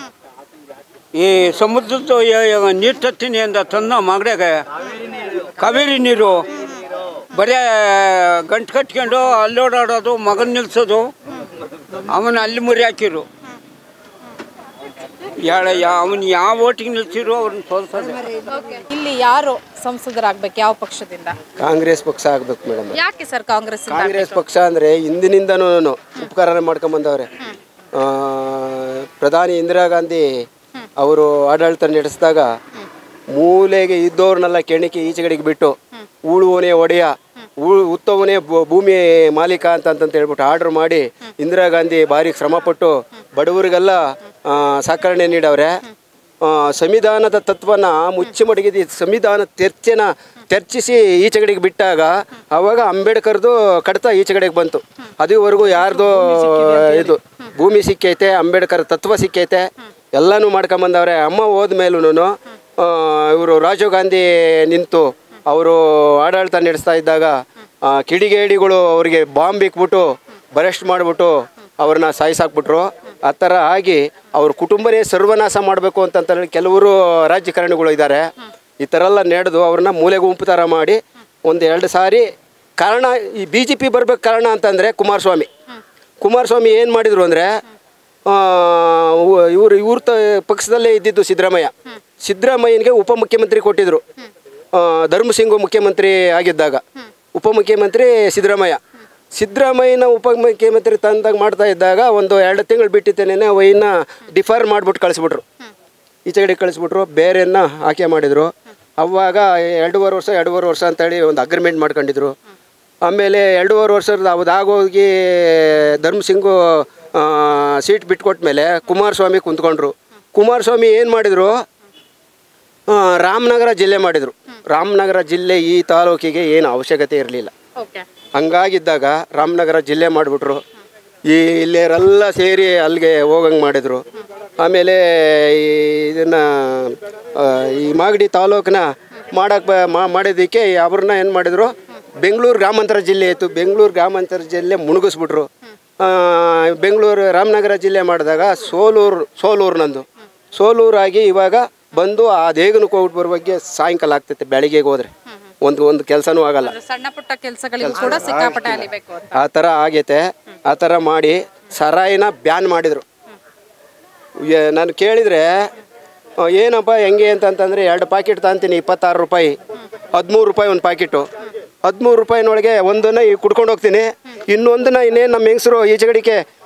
ಈ ಸಮುದ್ರದ್ದು ನೀರು ತತ್ತೀನಿ ಅಂದ ತಂದ ಮಗಡೆಗೆ ಕಾವೇರಿ ನೀರು ಬರೇ ಗಂಟು ಕಟ್ಕೊಂಡು ಅಲ್ಲೋಡಾಡೋದು ಮಗನ ನಿಲ್ಸೋದು ಅವನ ಅಲ್ಲಿ ಮುರಿ ಹಾಕಿರು ಯಾಳ ಅವನು ಯಾವ ಓಟಿಗೆ ನಿಲ್ಸಿರೋ ಅವ್ರನ್ನ ಸೋಲ್ಸೋದು ಇಲ್ಲಿ ಯಾರು ಸಂಸದರಾಗ್ಬೇಕು ಯಾವ ಪಕ್ಷದಿಂದ ಕಾಂಗ್ರೆಸ್ ಪಕ್ಷ ಆಗ್ಬೇಕು ಮೇಡಮ್ ಯಾಕೆ ಸರ್ ಕಾಂಗ್ರೆಸ್ ಕಾಂಗ್ರೆಸ್ ಪಕ್ಷ ಅಂದರೆ ಹಿಂದಿನಿಂದನೂ ಉಪಕಾರನ ಮಾಡ್ಕೊಂಬಂದವ್ರೆ ಆ, ಪ್ರಧಾನಿ ಇಂದಿರಾ ಗಾಂಧಿ ಅವರು ಆಡಳಿತ ನಡೆಸಿದಾಗ ಮೂಲೆಗೆ ಇದ್ದವ್ರನ್ನೆಲ್ಲ ಕೆಣಕಿ ಈಚೆಗಡೆಗೆ ಬಿಟ್ಟು ಉಳುವನೇ ಒಡೆಯ ಉಳು ಉತ್ತವನೇ ಭೂ- ಭೂಮಿ ಮಾಲೀಕ ಅಂತ ಅಂತಂತ ಹೇಳ್ಬಿಟ್ಟು ಆರ್ಡ್ರ್ ಮಾಡಿ ಇಂದಿರಾ ಗಾಂಧಿ ಭಾರಿ ಶ್ರಮಪಟ್ಟು ಬಡವರಿಗೆಲ್ಲ ಆ, ಸಹಕರಣೆ ನೀಡವ್ರೆ ಆ, ಸಂವಿಧಾನದ ತತ್ವನ ಮುಚ್ಚಿ ಮಡಗಿದ ಈ ಸಂವಿಧಾನ ಚರ್ಚೆನ ಚರ್ಚಿಸಿ ಈಚೆಗಡೆಗೆ ಬಿಟ್ಟಾಗ ಅವಾಗ ಅಂಬೇಡ್ಕರ್ದು ಕಡತ ಈಚೆಗಡೆಗೆ ಬಂತು ಅದುವರೆಗೂ ಯಾರ್ದು ಇದು ಭೂಮಿ ಸಿಕ್ಕೈತೆ ಅಂಬೇಡ್ಕರ್ ತತ್ವ ಸಿಕ್ಕೈತೆ ಎಲ್ಲನೂ ಮಾಡ್ಕೊಂಬಂದವ್ರೆ ಅಮ್ಮ ಹೋದ್ಮೇಲೂ ಇವರು ರಾಜೀವ್ ಗಾಂಧಿ ನಿಂತು ಅವರು ಆಡಳಿತ ನಡೆಸ್ತಾ ಇದ್ದಾಗ ಆ, ಕಿಡಿಗೇಡಿಗಳು ಅವರಿಗೆ ಬಾಂಬ್ ಇಕ್ಬಿಟ್ಟು ಬರೆಸ್ಟ್ ಮಾಡಿಬಿಟ್ಟು ಅವ್ರನ್ನ ಸಾಯಿಸಾಕ್ಬಿಟ್ರು ಆ ಥರ ಆಗಿ ಅವ್ರ ಕುಟುಂಬನೇ ಸರ್ವನಾಶ ಮಾಡಬೇಕು ಅಂತ ಹೇಳಿ ಕೆಲವರು ರಾಜಕಾರಣಿಗಳು ಇದ್ದಾರೆ ಈ ಥರ ಎಲ್ಲ ನಡೆದು ಅವ್ರನ್ನ ಮೂಲೆ ಗುಂಪು ಥರ ಮಾಡಿ ಒಂದು ಎರಡು ಸಾರಿ ಕಾರಣ ಈ ಬಿ ಜೆ ಪಿ ಬರ್ಬೇಕು ಕಾರಣ ಅಂತಂದರೆ ಕುಮಾರಸ್ವಾಮಿ ಕುಮಾರಸ್ವಾಮಿ ಏನು ಮಾಡಿದರು ಅಂದರೆ ಇವರು ಇವ್ರ ತ ಪಕ್ಷದಲ್ಲೇ ಇದ್ದಿದ್ದು ಸಿದ್ದರಾಮಯ್ಯ ಸಿದ್ದರಾಮಯ್ಯನಿಗೆ ಉಪಮುಖ್ಯಮಂತ್ರಿ ಕೊಟ್ಟಿದ್ರು ಆ, ಧರ್ಮಸಿಂಗು ಮುಖ್ಯಮಂತ್ರಿ ಆಗಿದ್ದಾಗ ಉಪಮುಖ್ಯಮಂತ್ರಿ ಸಿದ್ದರಾಮಯ್ಯ ಸಿದ್ದರಾಮಯ್ಯನ ಉಪಮುಖ್ಯಮಂತ್ರಿ ತಂದಾಗ ಮಾಡ್ತಾ ಇದ್ದಾಗ ಒಂದು ಎರಡು ತಿಂಗಳು ಬಿಟ್ಟಿದ್ದೇನೆ ಅವನ್ನ ಡಿಫರ್ ಮಾಡಿಬಿಟ್ಟು ಕಳಿಸ್ಬಿಟ್ರು ಈಚೆಗಡೆ ಕಳಿಸ್ಬಿಟ್ರು ಬೇರೆಯನ್ನ ಆಯ್ಕೆ ಮಾಡಿದರು ಅವಾಗ ಎರಡೂವರೆ ವರ್ಷ ಎರಡೂವರೆ ವರ್ಷ ಅಂತೇಳಿ ಒಂದು ಅಗ್ರಿಮೆಂಟ್ ಮಾಡ್ಕೊಂಡಿದ್ರು ಆಮೇಲೆ ಎರಡೂವರೆ ವರ್ಷದ ಅದಾಗೋಗಿ ಧರ್ಮಸಿಂಗು ಸೀಟ್ ಬಿಟ್ಕೊಟ್ಮೇಲೆ ಕುಮಾರಸ್ವಾಮಿ ಕುಂತ್ಕೊಂಡ್ರು ಕುಮಾರಸ್ವಾಮಿ ಏನು ಮಾಡಿದರು ರಾಮನಗರ ಜಿಲ್ಲೆ ಮಾಡಿದರು ರಾಮನಗರ ಜಿಲ್ಲೆ ಈ ತಾಲೂಕಿಗೆ ಏನು ಅವಶ್ಯಕತೆ ಇರಲಿಲ್ಲ ಓಕೆ ಹಂಗಾಗಿದ್ದಾಗ ರಾಮನಗರ ಜಿಲ್ಲೆ ಮಾಡಿಬಿಟ್ರು ಈ ಇಲ್ಲೇರೆಲ್ಲ ಸೇರಿ ಅಲ್ಲಿಗೆ ಹೋಗಂಗೆ ಮಾಡಿದರು ಆಮೇಲೆ ಈ ಇದನ್ನು ಈ ಮಾಗಡಿ ತಾಲೂಕನ್ನ ಮಾಡಕ್ಕೆ ಮಾಡಿದ್ದಕ್ಕೆ ಅವ್ರನ್ನ ಏನು ಮಾಡಿದರು ಬೆಂಗಳೂರು ಗ್ರಾಮಾಂತರ ಜಿಲ್ಲೆ ಇತ್ತು ಬೆಂಗಳೂರು ಗ್ರಾಮಾಂತರ ಜಿಲ್ಲೆ ಮುಳುಗಿಸ್ಬಿಟ್ರು ಆ, ಬೆಂಗಳೂರು ರಾಮನಗರ ಜಿಲ್ಲೆ ಮಾಡಿದಾಗ ಸೋಲೂರು ಸೋಲೂರು ನಂದು ಸೋಲೂರಾಗಿ ಇವಾಗ ಬಂದು ಆ ದೇಗನಕ್ಕೆ ಹೋಗ್ಬಿಟ್ಟು ಬರುವಾಗೆ ಸಾಯಂಕಾಲ ಆಗ್ತೈತೆ ಬೆಳಿಗ್ಗೆಗೆ ಹೋದ್ರೆ ಒಂದು ಒಂದು ಕೆಲಸನೂ ಆಗಲ್ಲ ಸಣ್ಣ ಪುಟ್ಟ ಕೆಲಸಗಳಿಗೂ ಕೂಡ ಸಿಕ್ಕಾಪಟ್ಟೆ ಅಲಿಬೇಕು ಅಂತ ಆ ಥರ ಆಗೈತೆ ಆ ಥರ ಮಾಡಿ ಸರಾಯಿನ ಬ್ಯಾನ್ ಮಾಡಿದರು ನಾನು ಕೇಳಿದರೆ ಆ, ಏನಪ್ಪ ಹೆಂಗೆ ಅಂತಂತಂದರೆ ಎರಡು ಪ್ಯಾಕೆಟ್ ತಗೊಂತೀನಿ ಇಪ್ಪತ್ತಾರು ರೂಪಾಯಿ ಹದಿಮೂರು ರೂಪಾಯಿ ಒಂದು ಪ್ಯಾಕೆಟು ಹದಿಮೂರು ರೂಪಾಯಿನೊಳಗೆ ಒಂದನ್ನು ಈ ಕುಡ್ಕೊಂಡು ಹೋಗ್ತೀನಿ ಇನ್ನೊಂದನ್ನ ಇನ್ನೇನು ನಮ್ಮ ಹೆಂಗಸರು ಈಚೆಗಡಿಕೆ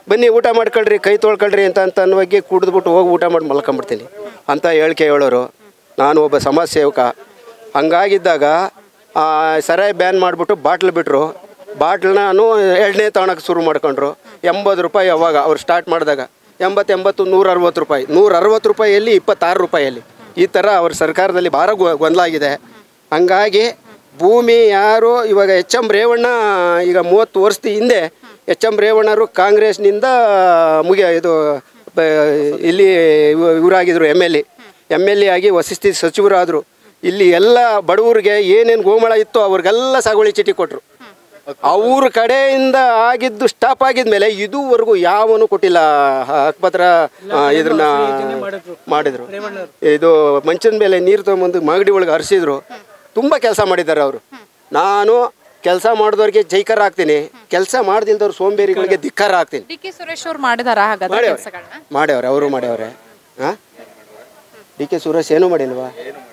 ಬನ್ನಿ ಊಟ ಮಾಡ್ಕೊಳ್ರಿ ಕೈ ತೊಳ್ಕೊಳ್ರಿ ಅಂತ ಅಂತ ಅನ್ನುವಾಗಿ ಕುಡಿದ್ಬಿಟ್ಟು ಹೋಗಿ ಊಟ ಮಾಡಿ ಮಲ್ಕೊಂಬಿಡ್ತೀನಿ ಅಂತ ಹೇಳಿಕೆ ಹೇಳೋರು ನಾನು ಒಬ್ಬ ಸಮಾಜ ಸೇವಕ ಹಂಗಾಗಿದ್ದಾಗ ಆ, ಸರಾಯಿ ಬ್ಯಾನ್ ಮಾಡಿಬಿಟ್ಟು ಬಾಟ್ಲ್ ಬಿಟ್ಟರು ಬಾಟ್ಲನ್ನು ಎಣ್ಣೆ ತಗೊಳಕ್ಕೆ ಶುರು ಮಾಡ್ಕೊಂಡ್ರು ಎಂಬತ್ತು ರೂಪಾಯಿ ಅವಾಗ ಅವ್ರು ಸ್ಟಾರ್ಟ್ ಮಾಡಿದಾಗ ಎಂಬತ್ತು ಎಂಬತ್ತು ನೂರ ಅರವತ್ತು ರೂಪಾಯಿ ನೂರ ಅರವತ್ತು ರೂಪಾಯಿಯಲ್ಲಿ ಇಪ್ಪತ್ತಾರು ರೂಪಾಯಿಯಲ್ಲಿ ಈ ಥರ ಅವ್ರ ಸರ್ಕಾರದಲ್ಲಿ ಭಾಳ ಗೊ- ಗೊಂದಲ ಆಗಿದೆ ಹಂಗಾಗಿ ಭೂಮಿ ಯಾರು ಇವಾಗ ಎಚ್ ಎಂ ರೇವಣ್ಣ ಈಗ ಮೂವತ್ತು ವರ್ಷದ ಹಿಂದೆ ಎಚ್ ಎಂ ರೇವಣ್ಣರು ಕಾಂಗ್ರೆಸ್ನಿಂದ ಮುಗಿಯ ಇದು ಬ- ಇಲ್ಲಿ ಇವ- ಇವರಾಗಿದ್ರು M L A M L A ಆಗಿ ವಸತಿ ಸಚಿವರಾದರು ಇಲ್ಲಿ ಎಲ್ಲ ಬಡವರಿಗೆ ಏನೇನು ಗೋಮಳ ಇತ್ತು ಅವ್ರಿಗೆಲ್ಲ ಸಾಗುವಳಿ ಚೀಟಿ ಕೊಟ್ಟರು ಅವ್ರ ಕಡೆಯಿಂದ ಆಗಿದ್ದು ಸ್ಟಾಪ್ ಆಗಿದ್ಮೇಲೆ ಇದುವರೆಗೂ ಯಾವನು ಕೊಟ್ಟಿಲ್ಲ ಹಕ್ಪತ್ರ ಇದನ್ನ ಮಾಡಿದ್ರು ಇದು ಮಂಚದ ಮೇಲೆ ನೀರು ತೊಗೊಂಬಂದು ಮಾಗಡಿ ಒಳಗೆ ಹರಿಸಿದ್ರು ತುಂಬ ಕೆಲಸ ಮಾಡಿದ್ದಾರೆ ಅವರು ನಾನು ಕೆಲಸ ಮಾಡಿದವ್ರಿಗೆ ಜೈಕಾರ ಹಾಕ್ತೀನಿ ಕೆಲಸ ಮಾಡ್ದಿಲ್ದವ್ರು ಸೋಂಬೇರಿಗಳಿಗೆ ಧಿಕ್ಕಾರ ಹಾಕ್ತೀನಿ ಡಿ ಕೆ ಸುರೇಶ್ ಅವ್ರು ಮಾಡಿದಾರ ಹಾಗಾದ್ರೆ ಮಾಡ್ಯಾವ್ರೆ. ಕೆಲಸಗಳನ್ನ ಮಾಡ್ಯಾವ್ರೆ ಅವರು ಮಾಡ್ಯಾವ್ರೆ ಹಾಂ ಡಿ ಕೆ ಸುರೇಶ್ ಏನೂ ಮಾಡಿಲ್ವಾ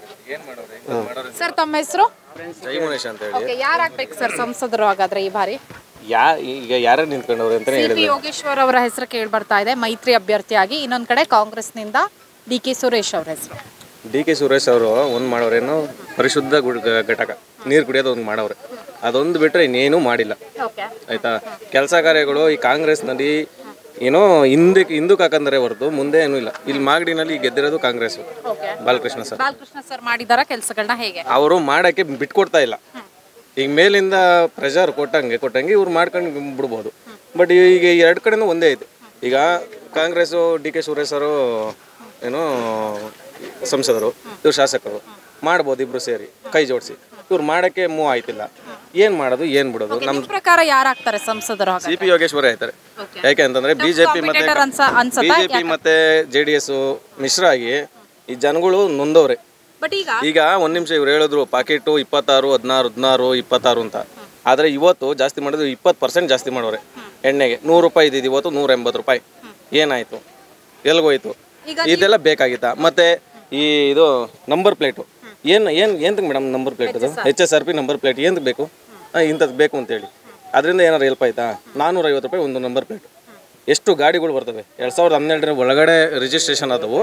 ಸರ್ ತಮ್ಮ ಹೆಸರು ಜೈ ಮಹೇಶ್ ಅಂತ ಹೇಳಿ ಓಕೆ ಯಾರಾಗ್ಬೇಕು ಸರ್ ಸಂಸದರು ಹಾಗಾದ್ರೆ ಈ ಬಾರಿ ಯಾ ಈಗ ಯಾರ್ಯಾರು ನಿಂತ್ಕೊಂಡವ್ರೆ ಅಂತಾನೆ ಸಿ ಪಿ ಹೇಳಿದ್ರು ಯೋಗೇಶ್ವರ್ ಅವರ ಹೆಸರು ಕೇಳಿ ಬರ್ತಾ ಇದೆ ಮೈತ್ರಿ ಅಭ್ಯರ್ಥಿಯಾಗಿ ಇನ್ನೊಂದ್ ಕಡೆ ಕಾಂಗ್ರೆಸ್ನಿಂದ ಡಿ ಕೆ ಸುರೇಶ್ ಅವ್ರ ಹೆಸರು ಡಿ ಕೆ ಸುರೇಶ್ ಅವರು ಒಂದು ಮಾಡೋರೇನು ಪರಿಶುದ್ಧ ಗುಡ್ ಘಟಕ ನೀರು ಕುಡಿಯೋದು ಒಂದು ಮಾಡವ್ರೆ ಅದೊಂದು ಬಿಟ್ಟರೆ ಇನ್ನೇನೂ ಮಾಡಿಲ್ಲ ಓಕೆ ಆಯ್ತಾ ಕೆಲಸ ಕಾರ್ಯಗಳು ಈ ಕಾಂಗ್ರೆಸ್ನಲ್ಲಿ ಏನೋ ಹಿಂದಕ್ಕೆ ಹಿಂದಕ್ಕೆ ಹಾಕಂದ್ರೆ ಹೊರತು ಮುಂದೆ ಏನೂ ಇಲ್ಲ ಇಲ್ಲಿ ಮಾಗಡಿನಲ್ಲಿ ಗೆದ್ದಿರೋದು ಕಾಂಗ್ರೆಸ್ ಬಾಲಕೃಷ್ಣ ಸರ್ ಬಾಲಕೃಷ್ಣ ಸರ್ ಮಾಡಿದಾರ ಕೆಲಸಗಳನ್ನ ಹೇಗೆ ಅವರು ಮಾಡೋಕ್ಕೆ ಬಿಟ್ಕೊಡ್ತಾ ಇಲ್ಲ ಈಗ ಮೇಲಿಂದ ಪ್ರೆಷರ್ ಕೊಟ್ಟಂಗೆ ಕೊಟ್ಟಂಗೆ ಇವ್ರು ಮಾಡ್ಕೊಂಡು ಬಿಡ್ಬೋದು ಬಟ್ ಈಗ ಎರಡು ಕಡೆನೂ ಒಂದೇ ಐತೆ ಈಗ ಕಾಂಗ್ರೆಸ್ಸು ಡಿ ಕೆ ಸುರೇಶ್ ಅವರು ಏನೋ ಸಂಸದರು ಇವ್ರು ಶಾಸಕರು ಮಾಡ್ಬೋದು ಇಬ್ರು ಸೇರಿ ಕೈ ಜೋಡಿಸಿ ಇವ್ರು ಮಾಡೋಕ್ಕೆ ಮೂವ್ ಆಯ್ತಿಲ್ಲ ಏನು ಮಾಡೋದು ಏನು ಬಿಡೋದು ನಮ್ಮ ನಿಮ್ ಪ್ರಕಾರ ಯಾರಾಗ್ತಾರೆ ಸಂಸದರು ಸಿ ಹಾಗಾದ್ರೆ ಪಿ ಯೋಗೇಶ್ವರ ಹೇಳ್ತಾರೆ ಯಾಕೆ ಅಂತಂದ್ರೆ ಬಿಜೆಪಿ ಮತ್ತೆ competitor ಅನ್ಸ- ಅನ್ಸತ್ತಾ? ಬಿಜೆಪಿ ಮತ್ತೆ ಜೆ ಡಿ ಎಸ್ ಮಿಶ್ರ ಆಗಿ ಈ ಜನಗಳು ನೊಂದವ್ರೆ ಬಟ್ ಈಗ ಈಗ ಒಂದ್ ನಿಮಿಷ ಇವ್ರು ಹೇಳಿದ್ರು ಪಾಕೆಟು ಇಪ್ಪತ್ತಾರು ಹದಿನಾರು ಹದಿನಾರು ಇಪ್ಪತ್ತಾರು ಅಂತ ಆದ್ರೆ ಇವತ್ತು ಜಾಸ್ತಿ ಮಾಡಿದ್ರು ಇಪ್ಪತ್ತು ಪರ್ಸೆಂಟ್ ಜಾಸ್ತಿ ಮಾಡೋರೆ ಎಣ್ಣೆಗೆ ನೂರು ರೂಪಾಯಿ ಇದ್ದಿದ್ದು ಇವತ್ತು ನೂರ ಎಂಬತ್ತು ರೂಪಾಯಿ ಏನಾಯ್ತು ಎಲ್ಗೋಯ್ತು ಇದೆಲ್ಲ ಬೇಕಾಗಿತ್ತಾ ಮತ್ತೆ ಈ ಇದು ನಂಬರ್ ಪ್ಲೇಟು ಏನು ಏನು ಏನಕ್ಕೆ ಮೇಡಮ್ ನಂಬರ್ ಪ್ಲೇಟ್ ಅದು H S R P number plate ಏನಕ್ಕೆ ಬೇಕು ಹಾಂ ಇಂಥದ್ದು ಬೇಕು ಅಂತೇಳಿ ಅದರಿಂದ ಏನಾರು ಹೆಲ್ಪ್ ಆಯ್ತಾ ನಾನ್ನೂರ ಐವತ್ತು ರೂಪಾಯಿ ಒಂದು ನಂಬರ್ ಪ್ಲೇಟ್ ಎಷ್ಟು ಗಾಡಿಗಳು ಬರ್ತವೆ ಎರಡು ಸಾವಿರದ ಹನ್ನೆರಡರ ಒಳಗಡೆ ರಿಜಿಸ್ಟ್ರೇಷನ್ ಆದವು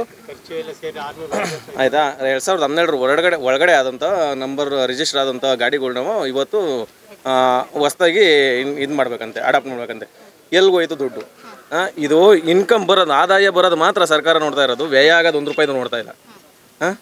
ಆಯಿತಾ ಎರಡು ಸಾವಿರದ ಹನ್ನೆರಡರ ಒಳಗಡೆ ಒಳಗಡೆ ಆದಂಥ ನಂಬರ್ ರಿಜಿಸ್ಟರ್ ಆದಂಥ ಗಾಡಿಗಳು ನಾವು ಇವತ್ತು ಹೊಸ್ದಾಗಿ ಇದು ಮಾಡ್ಬೇಕಂತೆ ಅಡಾಪ್ಟ್ ಮಾಡ್ಬೇಕಂತೆ ಎಲ್ಗೋಯ್ತು ದುಡ್ಡು ಆ, ಇದು ಇನ್ಕಮ್ ಬರೋದು ಆದಾಯ ಬರೋದು ಮಾತ್ರ ಸರ್ಕಾರ ನೋಡ್ತಾ ಇರೋದು ವ್ಯಯ ಆಗೋದು ಒಂದು ರೂಪಾಯಿದು ನೋಡ್ತಾ ಇಲ್ಲ ಹಾಂ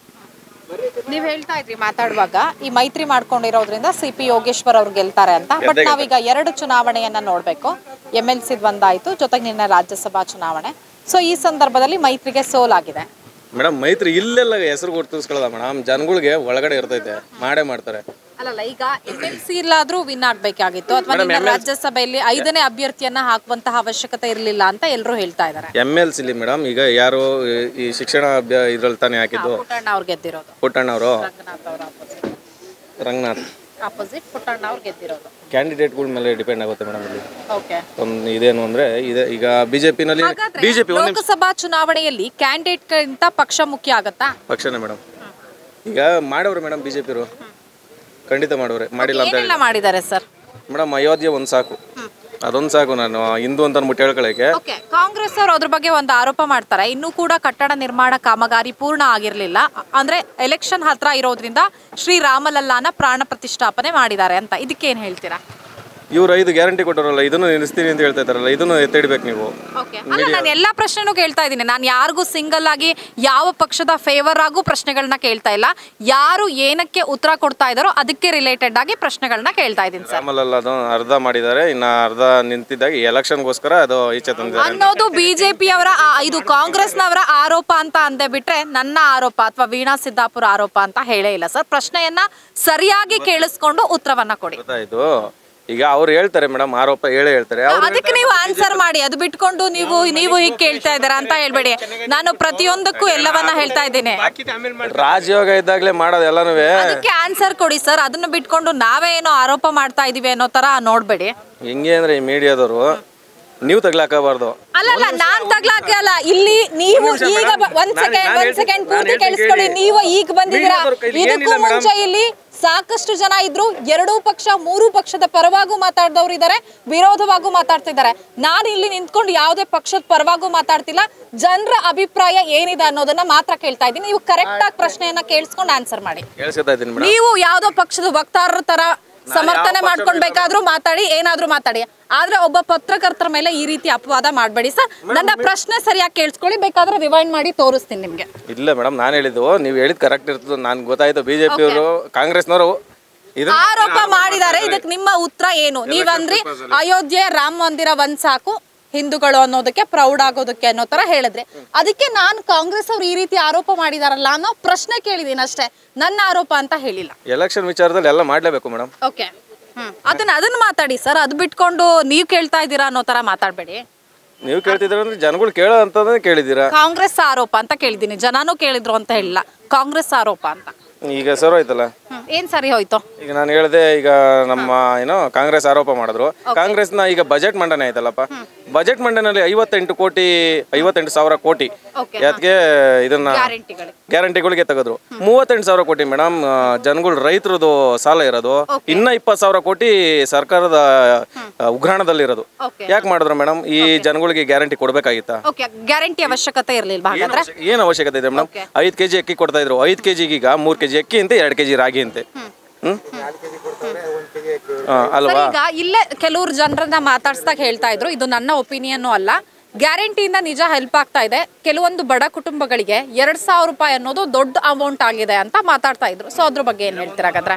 ನೀವ್ ಹೇಳ್ತಾ ಇದ್ರಿ ಮಾತಾಡುವಾಗ ಈ ಮೈತ್ರಿ ಮಾಡ್ಕೊಂಡಿರೋದ್ರಿಂದ ಸಿ ಪಿ ಯೋಗೇಶ್ವರ್ ಅವ್ರು ಗೆಲ್ತಾರೆ ಅಂತ ಬಟ್ ನಾವೀಗ ಎರಡು ಚುನಾವಣೆಯನ್ನ ನೋಡ್ಬೇಕು ಎಮ್ ಎಲ್ ಸಿ ಒಂದಾಯ್ತು ಜೊತೆಗೆ ನಿನ್ನೆ ರಾಜ್ಯಸಭಾ ಚುನಾವಣೆ ಸೊ ಈ ಸಂದರ್ಭದಲ್ಲಿ ಮೈತ್ರಿಗೆ ಸೋಲಾಗಿದೆ ಮೇಡಮ್ ಮೈತ್ರಿ ಇಲ್ಲೆಲ್ಲ ಹೆಸರು ಗುರ್ತಿಸ್ಕೊಳ್ಳೋದ ಮೇಡಮ್ ಜನಗಳಿಗೆ ಒಳಗಡೆ ಇರ್ತೈತೆ ಮಾಡೇ ಮಾಡ್ತಾರೆ ಅಲ್ಲಲ್ಲ ಈಗ ಎಮ್ ಎಲ್ ಸಿ ಇಲ್ಲಾದ್ರೂ ವಿನ್ ಆಗ್ಬೇಕಾಗಿತ್ತು ಅಥವಾ ನಿನ್ನೆ ರಾಜ್ಯಸಭೆಯಲ್ಲಿ ಐದನೇ ಅಭ್ಯರ್ಥಿಯನ್ನ ಹಾಕುವಂತಹ ಅವಶ್ಯಕತೆ ಇರಲಿಲ್ಲ ಅಂತ ಎಲ್ಲರೂ ಹೇಳ್ತಾ ಇದ್ದಾರೆ ಎಮ್ ಎಲ್ ಸಿಲಿ ಮೇಡಮ್ ಈಗ ಯಾರು ಈ- ಈ ಶಿಕ್ಷಣ ಅಭ್ಯ ಇದ್ರಲ್ಲಿ ತಾನೇ ಹಾಕಿದ್ದು ಪುಟ್ಟಣ್ಣ ಅವ್ರು ಗೆದ್ದಿರೋದು ಪುಟ್ಟಣ್ಣವರು ರಂಗನಾಥ್ ಅವ್ರ ಆಪೋಸಿಟ್ ರಂಗನಾಥ್ ಆಪೋಸಿಟ್ ಪುಟ್ಟಣ್ಣ ಅವ್ರು ಗೆದ್ದಿರೋದು ಕ್ಯಾಂಡಿಡೇಟ್ಗಳ ಮೇಲೆ ಡಿಪೆಂಡ್ ಆಗುತ್ತೆ ಮೇಡಮ್ ಇಲ್ಲಿ ಓಕೆ ಒಂದು ಇದೇನು ಅಂದ್ರೆ ಇದೆ ಈಗ ಬಿಜೆಪಿನಲ್ಲಿ ಹಾಗಾದ್ರೆ ಬಿಜೆಪಿ ಒಂದು ಲೋಕಸಭಾ ಚುನಾವಣೆಯಲ್ಲಿ ಕ್ಯಾಂಡಿಡೇಟ್ಗಿಂತ ಪಕ್ಷ ಮುಖ್ಯ ಆಗತ್ತಾ ಪಕ್ಷನೇ ಮೇಡಮ್ ಈಗ ಮಾಡವ್ರೆ ಮೇಡಮ್ ಬಿಜೆಪಿರು ಖಂಡಿತ ಮಾಡವ್ರೆ ಮಾಡಿಲ್ಲ ಅಂತ ಏನೆಲ್ಲ ಮಾಡಿದ್ದಾರೆ ಸರ್ ಮೇಡಮ್ ಅಯೋಧ್ಯೆ ಒಂದು ಸಾಕು ಅದೊಂದು ಸಾಕು ನಾನು ಹಿಂದೂ ಅಂತ ಅಂದ್ಬಿಟ್ಟು ಹೇಳ್ಕೊಳಕ್ಕೆ ಓಕೆ ಕಾಂಗ್ರೆಸ್ ಅವರು ಅದ್ರ ಬಗ್ಗೆ ಒಂದು ಆರೋಪ ಮಾಡ್ತಾರೆ ಇನ್ನೂ ಕೂಡ ಕಟ್ಟಡ ನಿರ್ಮಾಣ ಕಾಮಗಾರಿ ಪೂರ್ಣ ಆಗಿರಲಿಲ್ಲ ಅಂದ್ರೆ ಎಲೆಕ್ಷನ್ ಹತ್ರ ಇರೋದ್ರಿಂದ ಶ್ರೀರಾಮಲಲ್ಲಾನ ಪ್ರಾಣ ಪ್ರತಿಷ್ಠಾಪನೆ ಮಾಡಿದ್ದಾರೆ ಅಂತ ಇದಕ್ಕೇನು ಹೇಳ್ತೀರಾ ಇವ್ರು ಐದು ಗ್ಯಾರಂಟಿ ಕೊಟ್ಟರಲ್ಲ ಇದನ್ನು ನಿಲ್ಲಿಸ್ತೀನಿ ಅಂತ ಹೇಳ್ತಾ ಇದ್ದಾರಲ್ಲ ಇದನ್ನು ಎತ್ತಿಡ್ಬೇಕು ನೀವು ಓಕೆ ಅಲ್ಲ ನಾನು ಎಲ್ಲಾ ಪ್ರಶ್ನೆನೂ ಕೇಳ್ತಾ ಇದ್ದೀನಿ ನಾನು ಯಾರಿಗೂ ಸಿಂಗಲ್ ಆಗಿ ಯಾವ ಪಕ್ಷದ ಫೇವರ್ ಆಗು ಪ್ರಶ್ನೆಗಳನ್ನ ಕೇಳ್ತಾ ಇಲ್ಲ ಯಾರು ಏನಕ್ಕೆ ಉತ್ತರ ಕೊಡ್ತಾ ಇದ್ದಾರೋ ಅದಕ್ಕೆ ರಿಲೇಟೆಡ್ ಆಗಿ ಪ್ರಶ್ನೆಗಳನ್ನ ಕೇಳ್ತಾ ಇದ್ದೀನಿ ಸರ್ ಆಮೇಲೆ ಅದು ಅರ್ಧ ಮಾಡಿದ್ದಾರೆ ಇನ್ನು ಅರ್ಧ ನಿಂತಿದ್ದಾಗ ಎಲೆಕ್ಷನ್ಗೋಸ್ಕರ ಅದು ಈಚೆ ತಂದಿದ್ದಾರೆ ಅನ್ನೋದು ಬಿಜೆಪಿಯವರ ಇದು ಕಾಂಗ್ರೆಸ್ನವರ ಆರೋಪ ಅಂತ ಅಂದೆ ಬಿಟ್ರೆ ನನ್ನ ಆರೋಪ ಅಥವಾ ವೀಣಾ ಸಿದ್ದಾಪುರ ಆರೋಪ ಅಂತ ಹೇಳೇ ಇಲ್ಲ ಸರ್ ಪ್ರಶ್ನೆಯನ್ನ ಸರಿಯಾಗಿ ಕೇಳಿಸ್ಕೊಂಡು ಉತ್ತರವನ್ನ ಕೊಡಿ ಗೊತ್ತಾಯ್ತು ಈಗ ಅವ್ರು ಹೇಳ್ತಾರೆ ಮೇಡಮ್ ಆರೋಪ ಹೇಳೇ ಹೇಳ್ತಾರೆ ಅವ್ರು ಅದಕ್ಕೆ ನೀವು ಆನ್ಸರ್ ಮಾಡಿ ಅದು ಬಿಟ್ಕೊಂಡು ನೀವು ನೀವು ಹೀಗೆ ಕೇಳ್ತಾ ಇದ್ದೀರಾ ಅಂತ ಹೇಳ್ಬೇಡಿ ನಾನು ಪ್ರತಿಯೊಂದಕ್ಕೂ ಎಲ್ಲವನ್ನ ಹೇಳ್ತಾ ಇದ್ದೀನಿ ರಾಜಯೋಗ ಇದ್ದಾಗಲೇ ಮಾಡೋದು ಎಲ್ಲನೂ ಅದಕ್ಕೆ ಆನ್ಸರ್ ಕೊಡಿ ಸರ್ ಅದನ್ನ ಬಿಟ್ಕೊಂಡು ನಾವೇ ಏನೋ ಆರೋಪ ಮಾಡ್ತಾ ಇದೀವಿ ಅನ್ನೋ ತರ ನೋಡ್ಬೇಡಿ ಹೆಂಗೆ ಅಂದ್ರೆ ಈ ಮೀಡಿಯಾದವರು ನೀವು ತಗ್ಲಾಕಬಾರ್ದು ಅಲ್ಲಲ್ಲ ನಾನ್ ತಗ್ಲಾಕಲ್ಲ ಇಲ್ಲಿ ನೀವು ಈಗ ಬ- ಒಂದ್ ನಾನು- ಸೆಕೆಂಡ್ ನಾನು ಒಂದ್ ಹೇಳ್ತೀನಿ- ಸೆಕೆಂಡ್ ನಾನು ಪೂರ್ತಿ ಹೇಳ್ತೀನಿ ಕೇಳಿಸ್ಕೊಳ್ಳಿ ಕೇಳಿ. ನೀವು ಈಗ ಬಂದಿದ್ದೀರಾ ಮೀಡಿಯಾದವ್ರ ಕೈಲಿ ಇದಕ್ಕೂ ಏನಿಲ್ಲ ಮೇಡಮ್. ಮುಂಚೆ ಇಲ್ಲಿ ಸಾಕಷ್ಟು ಜನ ಇದ್ರು ಎರಡೂ ಪಕ್ಷ ಮೂರು ಪಕ್ಷದ ಪರವಾಗೂ ಮಾತಾಡಿದವರು ಇದ್ದಾರೆ ವಿರೋಧವಾಗೂ ಮಾತಾಡ್ತಿದ್ದಾರೆ ನಾನು ಇಲ್ಲಿ ನಿಂತ್ಕೊಂಡು ಯಾವುದೇ ಪಕ್ಷದ ಪರವಾಗೂ ಮಾತಾಡ್ತಿಲ್ಲ ಜನರ ಅಭಿಪ್ರಾಯ ಏನಿದೆ ಅನ್ನೋದನ್ನ ಮಾತ್ರ ಕೇಳ್ತಾ ಇದ್ದೀನಿ ನೀವು ಕರೆಕ್ಟ್ ಆಗಿ ಪ್ರಶ್ನೆಯನ್ನ ಕೇಳಿಸ್ಕೊಂಡು ಆನ್ಸರ್ ಮಾಡಿ ಕೇಳಿಸ್ಕೊತಾ ಇದ್ದೀನಿ ಮೇಡಮ್ ನೀವು ಯಾವ್ದೋ ಪಕ್ಷದ ವಕ್ತಾರರ ತರ ಸಮರ್ಥನೆ ಮಾಡ್ಕೊಂಡ್ ಬೇಕಾದ್ರೂ ಮಾತಾಡಿ ಏನಾದ್ರೂ ಮಾತಾಡಿ ಆದ್ರೆ ಒಬ್ಬ ಪತ್ರಕರ್ತರ ಮೇಲೆ ಈ ರೀತಿ ಅಪವಾದ ಮಾಡಬೇಡಿ ಸರ್ ನನ್ನ ಪ್ರಶ್ನೆ ಸರಿಯಾಗಿ ಕೇಳಿಸ್ಕೊಳ್ಳಿ ಬೇಕಾದ್ರೆ ರಿವೈಂಡ್ ಮಾಡಿ ತೋರಿಸ್ತೀನಿ ನಿಮ್ಗೆ ಇಲ್ಲ ಮೇಡಮ್ ನಾನು ಹೇಳಿದ್ದು ನೀವು ಹೇಳಿದ್ ಕರೆಕ್ಟ್ ಇರ್ತದೆ ನನ್ಗೆ ಗೊತ್ತಾಯ್ತು ಬಿಜೆಪಿ ಅವರು ಕಾಂಗ್ರೆಸ್ನವರು ಇದು ಆರೋಪ ಮಾಡಿದ್ದಾರೆ ಇದಕ್ಕೆ ನಿಮ್ಮ ಉತ್ತರ ಏನು ನೀವಂದ್ರಿ ಅಯೋಧ್ಯೆ ರಾಮ ಮಂದಿರ ಒಂದ್ ಸಾಕು ಹಿಂದೂಗಳು ಅನ್ನೋದಕ್ಕೆ ಪ್ರೌಡ್ ಆಗೋದಕ್ಕೆ ಅನ್ನೋ ತರ ಹೇಳಿದ್ರಿ ಅದಕ್ಕೆ ನಾನು ಕಾಂಗ್ರೆಸ್ ಅವ್ರು ಈ ರೀತಿ ಆರೋಪ ಮಾಡಿದಾರಲ್ಲ ಅನ್ನೋ ಪ್ರಶ್ನೆ ಕೇಳಿದೀನಿ ಅಷ್ಟೇ ನನ್ನ ಆರೋಪ ಅಂತ ಹೇಳಿಲ್ಲ ಎಲೆಕ್ಷನ್ ವಿಚಾರದಲ್ಲಿ ಎಲ್ಲ ಮಾಡಲೇಬೇಕು ಮೇಡಮ್ ಓಕೆ ಅದನ್ನ ಅದನ್ನ ಮಾತಾಡಿ ಸರ್ ಅದು ಬಿಟ್ಕೊಂಡು ನೀವ್ ಕೇಳ್ತಾ ಇದ್ದೀರಾ ಅನ್ನೋ ತರ ಮಾತಾಡ್ಬೇಡಿ ನೀವು ಕೇಳ್ತಿದ್ರ ಅಂದ್ರೆ ಜನಗಳು ಕೇಳೋ ಅಂತದನ್ನೇ ಕೇಳಿದ್ದೀರಾ ಕಾಂಗ್ರೆಸ್ ಆರೋಪ ಅಂತ ಕೇಳಿದ್ದೀನಿ ಜನನೂ ಕೇಳಿದ್ರು ಅಂತ ಹೇಳಿಲ್ಲ ಕಾಂಗ್ರೆಸ್ ಆರೋಪ ಅಂತ ಈಗ ಸರ್ ಹೋಯ್ತಲ್ಲ ಹ್ಮ್. ಏನ್ ಸರಿ ಹೋಯ್ತು ಈಗ ನಾನು ಹೇಳಿದೆ ಈಗ ನಮ್ಮ ಏನೋ ಕಾಂಗ್ರೆಸ್ ಆರೋಪ ಮಾಡಿದ್ರು ಕಾಂಗ್ರೆಸ್ನ ಈಗ ಬಜೆಟ್ ಮಂಡನೆ ಆಯ್ತಲ್ಲಪ್ಪ ಬಜೆಟ್ ಮಂಡನೆಯಲ್ಲಿ ಐವತ್ತೆಂಟು ಕೋಟಿ ಐವತ್ತೆಂಟು ಸಾವಿರ ಕೋಟಿ Okay, ಯಾಕೆ ಇದನ್ನ ಗ್ಯಾರಂಟಿಗಳು ಗ್ಯಾರಂಟಿಗಳಿಗೆ ತೆಗೆದ್ರು ಮೂವತ್ತೆಂಟು ಸಾವಿರ ಕೋಟಿ ಮೇಡಮ್ ಜನಗಳು ರೈತರದು ಸಾಲ ಇರೋದು ಇನ್ನ ಇಪ್ಪತ್ತು ಸಾವಿರ ಕೋಟಿ ಸರ್ಕಾರದ ಆ, ಉಗ್ರಾಣದಲ್ಲಿರೋದು Okay. ಯಾಕೆ ಮಾಡಿದ್ರು ಮೇಡಮ್ ಈ ಜನಗಳಿಗೆ ಗ್ಯಾರಂಟಿ ಕೊಡ್ಬೇಕಾಗಿತ್ತಾ ಓಕೆ ಗ್ಯಾರಂಟಿ ಅವಶ್ಯಕತೆ ಇರ್ಲಿಲ್ವಾ ಹಾಗಾದ್ರೆ ಏನು ಅವಶ್ಯಕತೆ ಇದೆ ಮೇಡಮ್ ಐದು ಕೆಜಿ ಅಕ್ಕಿ ಕೊಡ್ತಾ ಇದ್ರು ಐದು ಕೆಜಿಗೆ ಈಗ ಮೂರು ಕೆಜಿ ಅಕ್ಕಿ ಅಂತೆ ಎರಡು ಕೆಜಿ ರಾಗಿ ಅಂತೆ ಹ್ಮ್ ಆ, ಸರ್ ಅಲ್ವಾ ಈಗ ಇಲ್ಲೇ ಕೆಲವ್ರು ಜನರನ್ನ ಮಾತಾಡ್ಸ್ದಾಗ ಹೇಳ್ತಾ ಇದ್ರು ಇದು ನನ್ನ ಒಪಿನಿಯನ್ ಅಲ್ಲ ಗ್ಯಾರಂಟಿಯಿಂದ ನಿಜ ಹೆಲ್ಪ್ ಆಗ್ತಾ ಇದೆ ಕೆಲವೊಂದು ಬಡ ಕುಟುಂಬಗಳಿಗೆ ಎರಡ್ ಸಾವಿರ ರೂಪಾಯಿ ಅನ್ನೋದು ದೊಡ್ಡ ಅಮೌಂಟ್ ಆಗಿದೆ ಅಂತ ಮಾತಾಡ್ತಾ ಇದ್ರು ಸೊ ಅದ್ರ ಬಗ್ಗೆ ಏನ್ ಹೇಳ್ತೀರಾ ಹಾಗಾದ್ರೆ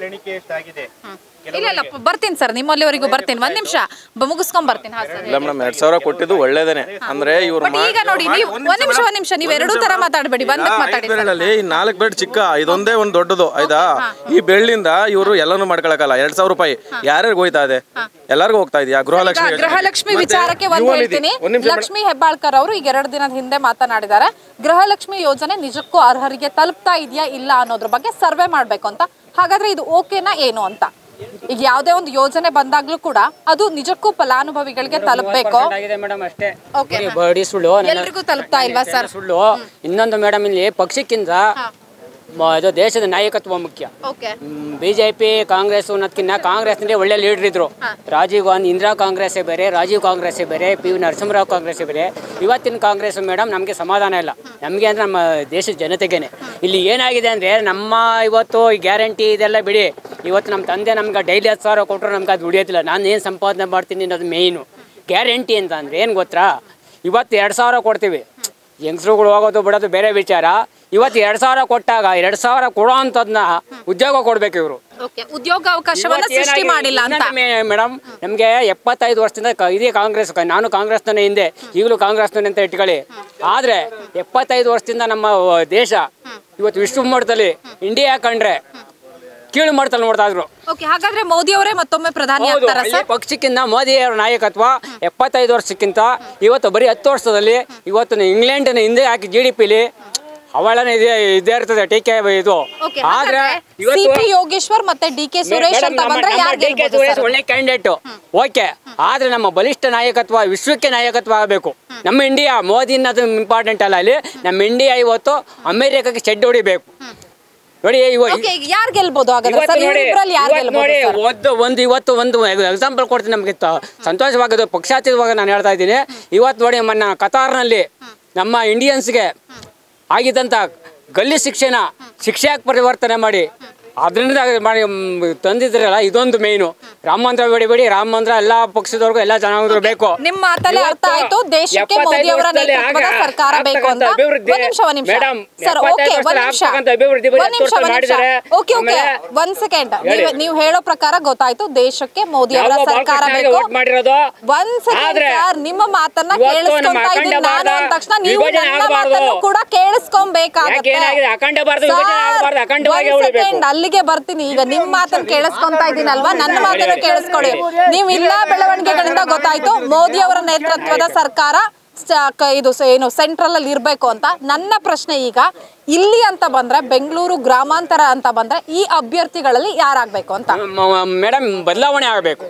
ಹ್ಮ್. ಇಲ್ಲ ಇಲ್ಲ ಪ- ಬರ್ತೀನಿ ಸರ್ ನಿಮ್ಮಲ್ಲಿವರೆಗೂ ಬರ್ತೀನಿ ಒಂದ್ ನಿಮಿಷ ಮುಗಿಸ್ಕೊಂಡ್ ಬರ್ತೀನಿ ಹಾ ಸರ್ ಇಲ್ಲ ಮೇಡಮ್ ಎರಡ್ ಸಾವಿರ ಕೊಟ್ಟಿದ್ದು ಒಳ್ಳೇದೇನೆ ಅಂದ್ರೆ ಇವ್ರು ಬಟ್ ಈಗ ನೋಡಿ ನೀವು ಒಂದ್ ನಿಮಿಷ ಒಂದ್ ನಿಮಿಷ ನೀವು ಎರಡೂ ತರ ಮಾತಾಡ್ಬೇಡಿ ಒಂದಕ್ಕೆ ಮಾತಾಡಿ ಸರ್ ಬೆರಳಲ್ಲಿ ಈ ನಾಲ್ಕು ಬೆಡ್ ಚಿಕ್ಕ ಇದೊಂದೇ ಒಂದ್ ದೊಡ್ಡದು ಆಯ್ತಾ ಈ ಬೆಳ್ಳಿಂದ ಇವರು ಎಲ್ಲಾನು ಮಾಡ್ಕೊಳಕಲ್ಲ ಎರಡ್ ಸಾವಿರ ರೂಪಾಯಿ ಯಾರ್ಯಾರಿಗೆ ಹೋಯ್ತಾ ಇದೆ ಎಲ್ಲಾರ್ಗು ಹೋಗ್ತಾ ಇದೆಯಾ ಗೃಹಲಕ್ಷ್ಮಿ ಯೋಜನೆ. ಗೃಹಲಕ್ಷ್ಮಿ ಮತ್ತೆ ವಿಚಾರಕ್ಕೆ ಒಂದ್ ಯುವ ನಿಧಿ. ಹೇಳ್ತೀನಿ ಒಂದ್ ನಿಮಿಷ ಮೇಡಮ್. ಲಕ್ಷ್ಮಿ ಹೆಬ್ಬಾಳ್ಕರ್ ಅವರು ಈಗ ಎರಡು ದಿನದ ಹಿಂದೆ ಮಾತನಾಡಿದ್ದಾರೆ ಗೃಹಲಕ್ಷ್ಮಿ ಯೋಜನೆ ನಿಜಕ್ಕೂ ಅರ್ಹರಿಗೆ ತಲುಪ್ತಾ ಇದೆಯಾ ಇಲ್ಲ ಅನ್ನೋದ್ರ ಬಗ್ಗೆ ಸರ್ವೆ ಮಾಡ್ಬೇಕು ಅಂತ ಹಾಗಾದ್ರೆ ಇದು ಓಕೆನಾ ಏನು ಅಂತ ಈಗ ಯಾವುದೇ ಒಂದು ಯೋಜನೆ ಬಂದಾಗ್ಲೂ ಕೂಡ ಅದು ನಿಜಕ್ಕೂ ಫಲಾನುಭವಿಗಳಿಗೆ ತಲುಪಬೇಕು ಆಗಿದೆ ಮೇಡಮ್ ಅಷ್ಟೇ ಓಕೆ ಬರೀ ಬಡಿ ಸುಳ್ಳು ನನ್ನ- ಎಲ್ರಿಗೂ ತಲುಪ್ತಾ ಇಲ್ವಾ ಸರ್ ಸುಳ್ಳು ಇನ್ನೊಂದು ಮೇಡಮ್ ಇಲ್ಲಿ ಪಕ್ಷಕ್ಕಿಂತ ಮ- ಇದು ದೇಶದ ನಾಯಕತ್ವ ಮುಖ್ಯ ಓಕೆ ಬಿಜೆಪಿ ಕಾಂಗ್ರೆಸ್ ಅನ್ನೋದಕ್ಕಿಂತ ಕಾಂಗ್ರೆಸ್ನಲ್ಲಿ ಒಳ್ಳೆ ಲೀಡರ್ ಇದ್ರು ರಾಜೀವ್ ಗಾಂಧಿ ಇಂದಿರಾ ಕಾಂಗ್ರೆಸ್ಸೇ ಬೇರೆ ರಾಜೀವ್ ಕಾಂಗ್ರೆಸ್ಸೇ ಬೇರೆ ಪಿ ವಿ ನರಸಿಂಹರಾವ್ ಕಾಂಗ್ರೆಸ್ಸೇ ಬೇರೆ ಇವತ್ತಿನ ಕಾಂಗ್ರೆಸ್ ಮೇಡಮ್ ನಮಗೆ ಸಮಾಧಾನ ಇಲ್ಲ ನಮಗೆ ಅಂದ್ರೆ ನಮ್ಮ ದೇಶದ ಜನತೆಗೇನೆ ಇಲ್ಲಿ ಏನಾಗಿದೆ ಅಂದರೆ ನಮ್ಮ ಇವತ್ತು ಈ ಗ್ಯಾರಂಟಿ ಇದೆಲ್ಲ ಬಿಡಿ ಇವತ್ತು ನಮ್ಮ ತಂದೆ ನಮ್ಗೆ ಡೈಲಿ ಹತ್ತು ಸಾವಿರ ಕೊಟ್ಟರು ನಮ್ಗೆ ಅದು ಉಳಿಯೋದಿಲ್ಲ ನಾನು ಏನು ಸಂಪಾದನೆ ಮಾಡ್ತೀನಿ ಅನ್ನೋದು ಮೇಯ್ನು ಗ್ಯಾರಂಟಿ ಅಂತ ಅಂದರೆ ಏನು ಗೊತ್ತಾ ಇವತ್ತು ಎರಡು ಸಾವಿರ ಕೊಡ್ತೀವಿ ಯಂಗ್ಸ್ರುಗಳು ಹೋಗೋದು ಬಿಡೋದು ಬೇರೆ ವಿಚಾರ ಇವತ್ತು ಎರಡು ಸಾವಿರ ಕೊಟ್ಟಾಗ ಎರಡು ಸಾವಿರ ಕೊಡೋ ಅಂಥದ್ನ ಉದ್ಯೋಗ ಕೊಡ್ಬೇಕು ಇವರು ಓಕೆ ಉದ್ಯೋಗ ಅವಕಾಶವನ್ನ ಸೃಷ್ಟಿ ಮಾಡಿಲ್ಲ ಅಂತ ಮೇಡಮ್ ನಮಗೆ ಎಪ್ಪತ್ತೈದು ವರ್ಷದಿಂದ ಕ- ಇದೇ ಕಾಂಗ್ರೆಸ್ ಕ- ನಾನು ಕಾಂಗ್ರೆಸ್ನೇ ಹಿಂದೆ ಈಗಲೂ ಕಾಂಗ್ರೆಸ್ನೇ ಅಂತ ಇಟ್ಕೊಳ್ಳಿ ಆದ್ರೆ ಎಪ್ಪತ್ತೈದು ವರ್ಷದಿಂದ ನಮ್ಮ ವ- ದೇಶ ಇವತ್ತು ವಿಶ್ವ ಮಟ್ಟದಲ್ಲಿ ಇಂಡಿಯಾ ಕಂಡ್ರೆ ಕೀಳು ಮಟ್ಟದಲ್ಲಿ ನೋಡ್ತಾ ಇದ್ರು ಓಕೆ ಹಾಗಾದ್ರೆ ಮೋದಿ ಅವರೇ ಮತ್ತೊಮ್ಮೆ ಪ್ರಧಾನಿ ಹೌದು, ಆಗ್ತಾರ ಈ ಸರ್ ಪಕ್ಷಕ್ಕಿಂತ ಮೋದಿ ಅವರ ನಾಯಕತ್ವ ಎಪ್ಪತ್ತೈದು ವರ್ಷಕ್ಕಿಂತ ಇವತ್ತು ಬರೀ ಹತ್ತು ವರ್ಷದಲ್ಲಿ ಇವತ್ತು ಇಂಗ್ಲೆಂಡಿನ ಹಿಂದೆ ಹಾಕಿ ಜಿ ಡಿ ಪಿಲಿ ಅವಳನೇ ಇದೆ ಇದೇ ಇರ್ತದೆ ಟೀಕೆ ಇದು ಓಕೆ ಆದ್ರೆ ಸಿಪಿ ಯೋಗೇಶ್ವರ್ ಮತ್ತೆ ಡಿ ಕೆ ಸುರೇಶ್ ಮೇಡಮ್, ಅಂತ ನಮ್ಮ- ಬಂದ್ರೆ ನಮ್ಮ ಯಾರು ಡಿ ಕೆ ಸುರೇಶ್ ಒಳ್ಳೆ ಕ್ಯಾಂಡಿಡೇಟ್ ಓಕೆ ಆದ್ರೆ ನಮ್ಮ ಬಲಿಷ್ಠ ನಾಯಕತ್ವ ವಿಶ್ವಕ್ಕೆ ನಾಯಕತ್ವ ಆಗಬೇಕು ನಮ್ಮ ಇಂಡಿಯಾ ಮೋದಿ ಅನ್ನೋದು ಇಂಪಾರ್ಟೆಂಟ್ ಅಲ್ಲ ಅಲ್ಲಿ ನಮ್ಮ ಇಂಡಿಯಾ ಇವತ್ತು ಅಮೆರಿಕಕ್ಕೆ ಶೆಡ್ ಹೊಡಿಬೇಕು ನೋಡಿ ಇವ- ಓಕೆ ಯಾರು ಗೆಲ್ಬಹುದು ಹಾಗಾದ್ರೆ ಇವತ್ತು ಸರ್ ನೋಡಿ ಇವ್ರಿಬ್ರಲ್ಲಿ ಯಾರು ಇವತ್ತು ನೋಡಿ ಗೆಲ್ಬಹುದು ಸರ್? ಒಂದು ಒಂದು ಇವತ್ತು ಒಂದು ಎಕ್ಸಾಂಪಲ್ ಕೊಡ್ತೀನಿ ನಮಗೆ ತ- ಸಂತೋಷವಾಗೋದು ಪಕ್ಷಾತೀತವಾಗಿ ನಾನು ಹೇಳ್ತಾ ಇದ್ದೀನಿ ಇವತ್ತು ನೋಡಿ ಮೊನ್ನ ಕತಾರ್ನಲ್ಲಿ ನಮ್ಮ ಇಂಡಿಯನ್ಸ್ಗೆ ಆಗಿದ್ದಂಥ ಗಲ್ಲಿ ಶಿಕ್ಷೆನ ಶಿಕ್ಷೆಯಾಗಿ ಪರಿವರ್ತನೆ ಮಾಡಿ ಅದರಿಂದ ಮಾಡಿ ಮ್, ತಂದಿದ್ರಲ್ಲ ಇದೊಂದು ಮೇಯ್ನು ರಾಮ ಮಂದಿರ ಬೇಡಿಬೇಡಿ ರಾಮ ಮಂದಿರ ಎಲ್ಲ ಪಕ್ಷದವ್ರಿಗೂ ಎಲ್ಲ ಜನಾಂಗದವ್ರು ಬೇಕು ನಿಮ್ಮ ಮಾತಲ್ಲೇ ಅರ್ಥ ಆಯ್ತು ದೇಶಕ್ಕೆ ಮೋದಿ ಅವರ ನೇತೃತ್ವದ ಸರ್ಕಾರ ಬೇಕು ಅಂತ ಒಂದ್ ನಿಮಿಷ ಒಂದ್ ನಿಮಿಷ ಸರ್ ಓಕೆ ಒಂದ್ ನಿಮಿಷ ಒಂದ್ ನಿಮಿಷ ಒಂದ್ ನಿಮಿಷ ಓಕೆ ಓಕೆ ಒಂದ್ ಸೆಕೆಂಡ್ ನೀವು ನೀವು ಹೇಳೋ ಪ್ರಕಾರ ಗೊತ್ತಾಯ್ತು ದೇಶಕ್ಕೆ ಮೋದಿ ಅವರ ಸರ್ಕಾರ ಬೇಕು ಮಾಡಿರೋದು ಒಂದ್ ಸೆಕೆಂಡ್ ಆದ್ರೆ ಸರ್ ನಿಮ್ಮ ಮಾತನ್ನ ಇವತ್ತು ನಮ್ಮ ಕೇಳಿಸ್ಕೊಂತಾ ಇದ್ದೀನಿ ಅಖಂಡ ನಾನು ಭಾರತ ಅಂದ ತಕ್ಷಣ ನೀವು ವಿಭಜನೆ ನನ್ನ ಆಗ್ಬಾರ್ದು. ಮಾತನ್ನು ಕೂಡ ಕೇಳಿಸ್ಕೊಬೇಕಾಗತ್ತೆ ಯಾಕೆ ಏನಾಗಿದೆ? ಅಖಂಡ ಭಾರತ ವಿಭಜನೆ ಸರ್, ಆಗ್ಬಾರ್ದು, ಅಖಂಡವಾಗಿ ಒಂದ್ ಉಳಿಬೇಕು. ಸೆಕೆಂಡ್ ಅಲ್ಲಿಗೆ ಬರ್ತೀನಿ ಈಗ ನಿಮ್ ಮಾತನ್ನ ಕೇಳಿಸ್ಕೊಂತಾ ಇದ್ದೀನಲ್ವಾ ನನ್ನ ಮಾತನ್ನು ಕೇಳಿಸ್ಕೊಳ್ಳಿ ನೀವು ಇಲ್ಲ ಬೆಳವಣಿಗೆಗಳಿಂದ ಗೊತ್ತಾಯ್ತು ಮೋದಿ ಅವರ ನೇತೃತ್ವದ ಸರ್ಕಾರ ಸ- ಕ- ಇದು ಸ- ಏನು ಸೆಂಟ್ರಲ್ ಅಲ್ಲಿ ಇರ್ಬೇಕು ಅಂತ ನನ್ನ ಪ್ರಶ್ನೆ ಈಗ ಇಲ್ಲಿ ಅಂತ ಬಂದ್ರೆ ಬೆಂಗಳೂರು ಗ್ರಾಮಾಂತರ ಅಂತ ಬಂದ್ರೆ ಈ ಅಭ್ಯರ್ಥಿಗಳಲ್ಲಿ ಯಾರಾಗ್ಬೇಕು ಅಂತ ಮೇಡಮ್ ಬದಲಾವಣೆ ಆಗಬೇಕು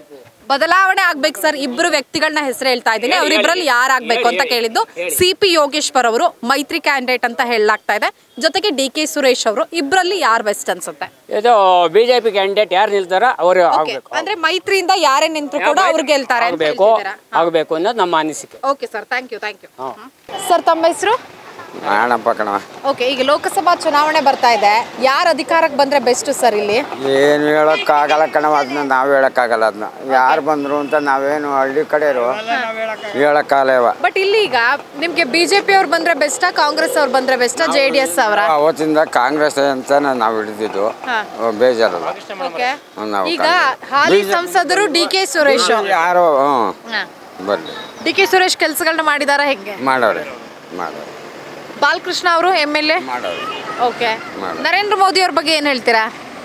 ಬದಲಾವಣೆ ಆಗ್ಬೇಕು ಸರ್ ಇಬ್ರು ವ್ಯಕ್ತಿಗಳನ್ನ ಹೆಸರು ಹೇಳ್ತಾ ಇದ್ದೀನಿ ಅವರಿಬ್ಬರಲ್ಲಿ ಯಾರಾಗ್ಬೇಕು ಅಂತ ಕೇಳಿದ್ದು ಸಿ ಪಿ ಯೋಗೇಶ್ವರ್ ಅವರು ಮೈತ್ರಿ ಕ್ಯಾಂಡಿಡೇಟ್ ಅಂತ ಹೇಳಲಾಗ್ತಾ ಇದೆ ಜೊತೆಗೆ ಡಿ ಕೆ ಸುರೇಶ್ ಅವರು ಇಬ್ಬರಲ್ಲಿ ಯಾರು ಬೆಸ್ಟ್ ಅನ್ಸುತ್ತೆ ಇದು ಬಿಜೆಪಿ ಕ್ಯಾಂಡಿಡೇಟ್ ಯಾರು ನಿಲ್ತಾರೋ ಅವರು ಆಗ್ಬೇಕು ಅಂದ್ರೆ ಮೈತ್ರಿಯಿಂದ ಯಾರೇ ನಿಂತ್ರು ಕೂಡ ಅವ್ರು ಗೆಲ್ತಾರೆ ಅಂತ ಆಗಬೇಕು ಹೇಳ್ತಿದ್ದೀರಾ? ಆಗಬೇಕು ಅನ್ನೋದು ನಮ್ಮ ಅನಿಸಿಕೆ okay sir thank you thank you sir ತಮ್ಮ ಹೆಸರು ಮಾಡಪ್ಪ ಕಣವ ಓಕೆ ಈಗ ಲೋಕಸಭಾ ಚುನಾವಣೆ ಬರ್ತಾ ಇದೆ ಯಾರು ಅಧಿಕಾರಕ್ಕೆ ಬಂದ್ರೆ ಬೆಸ್ಟ್ ಸರ್ ಇಲ್ಲಿ ಏನು ಹೇಳೋಕ್ಕಾಗಲ್ಲ ಕಣವ ಅದನ್ನ ನಾವು ಹೇಳೋಕ್ಕಾಗಲ್ಲ ಅದನ್ನ ಯಾರು ಬಂದರು ಅಂತ ನಾವೇನು ಹಳ್ಳಿ ಕಡೆಯವರು ಹೇಳೋಕ್ಕಾಗಲ್ಲವ ಬಟ್ ಇಲ್ಲಿ ಈಗ ನಿಮ್ಗೆ ಬಿಜೆಪಿ ಅವ್ರು ಬಂದ್ರೆ ಬೆಸ್ಟಾ ಕಾಂಗ್ರೆಸ್ ಅವ್ರು ಬಂದ್ರೆ ಬೆಸ್ಟಾ ಜೆ ಡಿ ಎಸ್ ಅವರ ಅವತ್ತಿಂದ ಕಾಂಗ್ರೆಸ್ ಅಂತ ನಾವು ಹಿಡಿದಿದ್ದು ಹಾ. ಬೇಜಾರಲ್ಲ ಓಕೆ ನಾವು ಈಗ ಹಾಲಿ ಸಂಸದರು ಡಿ ಕೆ ಸುರೇಶ್ ಯಾರೋ ಹ್ಞೂ ಬರಲಿ ಡಿ ಕೆ ಸುರೇಶ್ ಕೆಲಸಗಳನ್ನ ಮಾಡಿದಾರ ಹೆಂಗೆ ಮಾಡೋರೆ ಮಾಡೋರೆ ಬಾಲಕೃಷ್ಣ ಅವರು ಎಮ್ ಎಲ್ ಎ ಮಾಡೋರೆ ಓಕೆ ಮಾಡೋರೆ. ನರೇಂದ್ರ ಮೋದಿ ಅವ್ರ ಬಗ್ಗೆ ಏನ್ ಹೇಳ್ತೀರಾ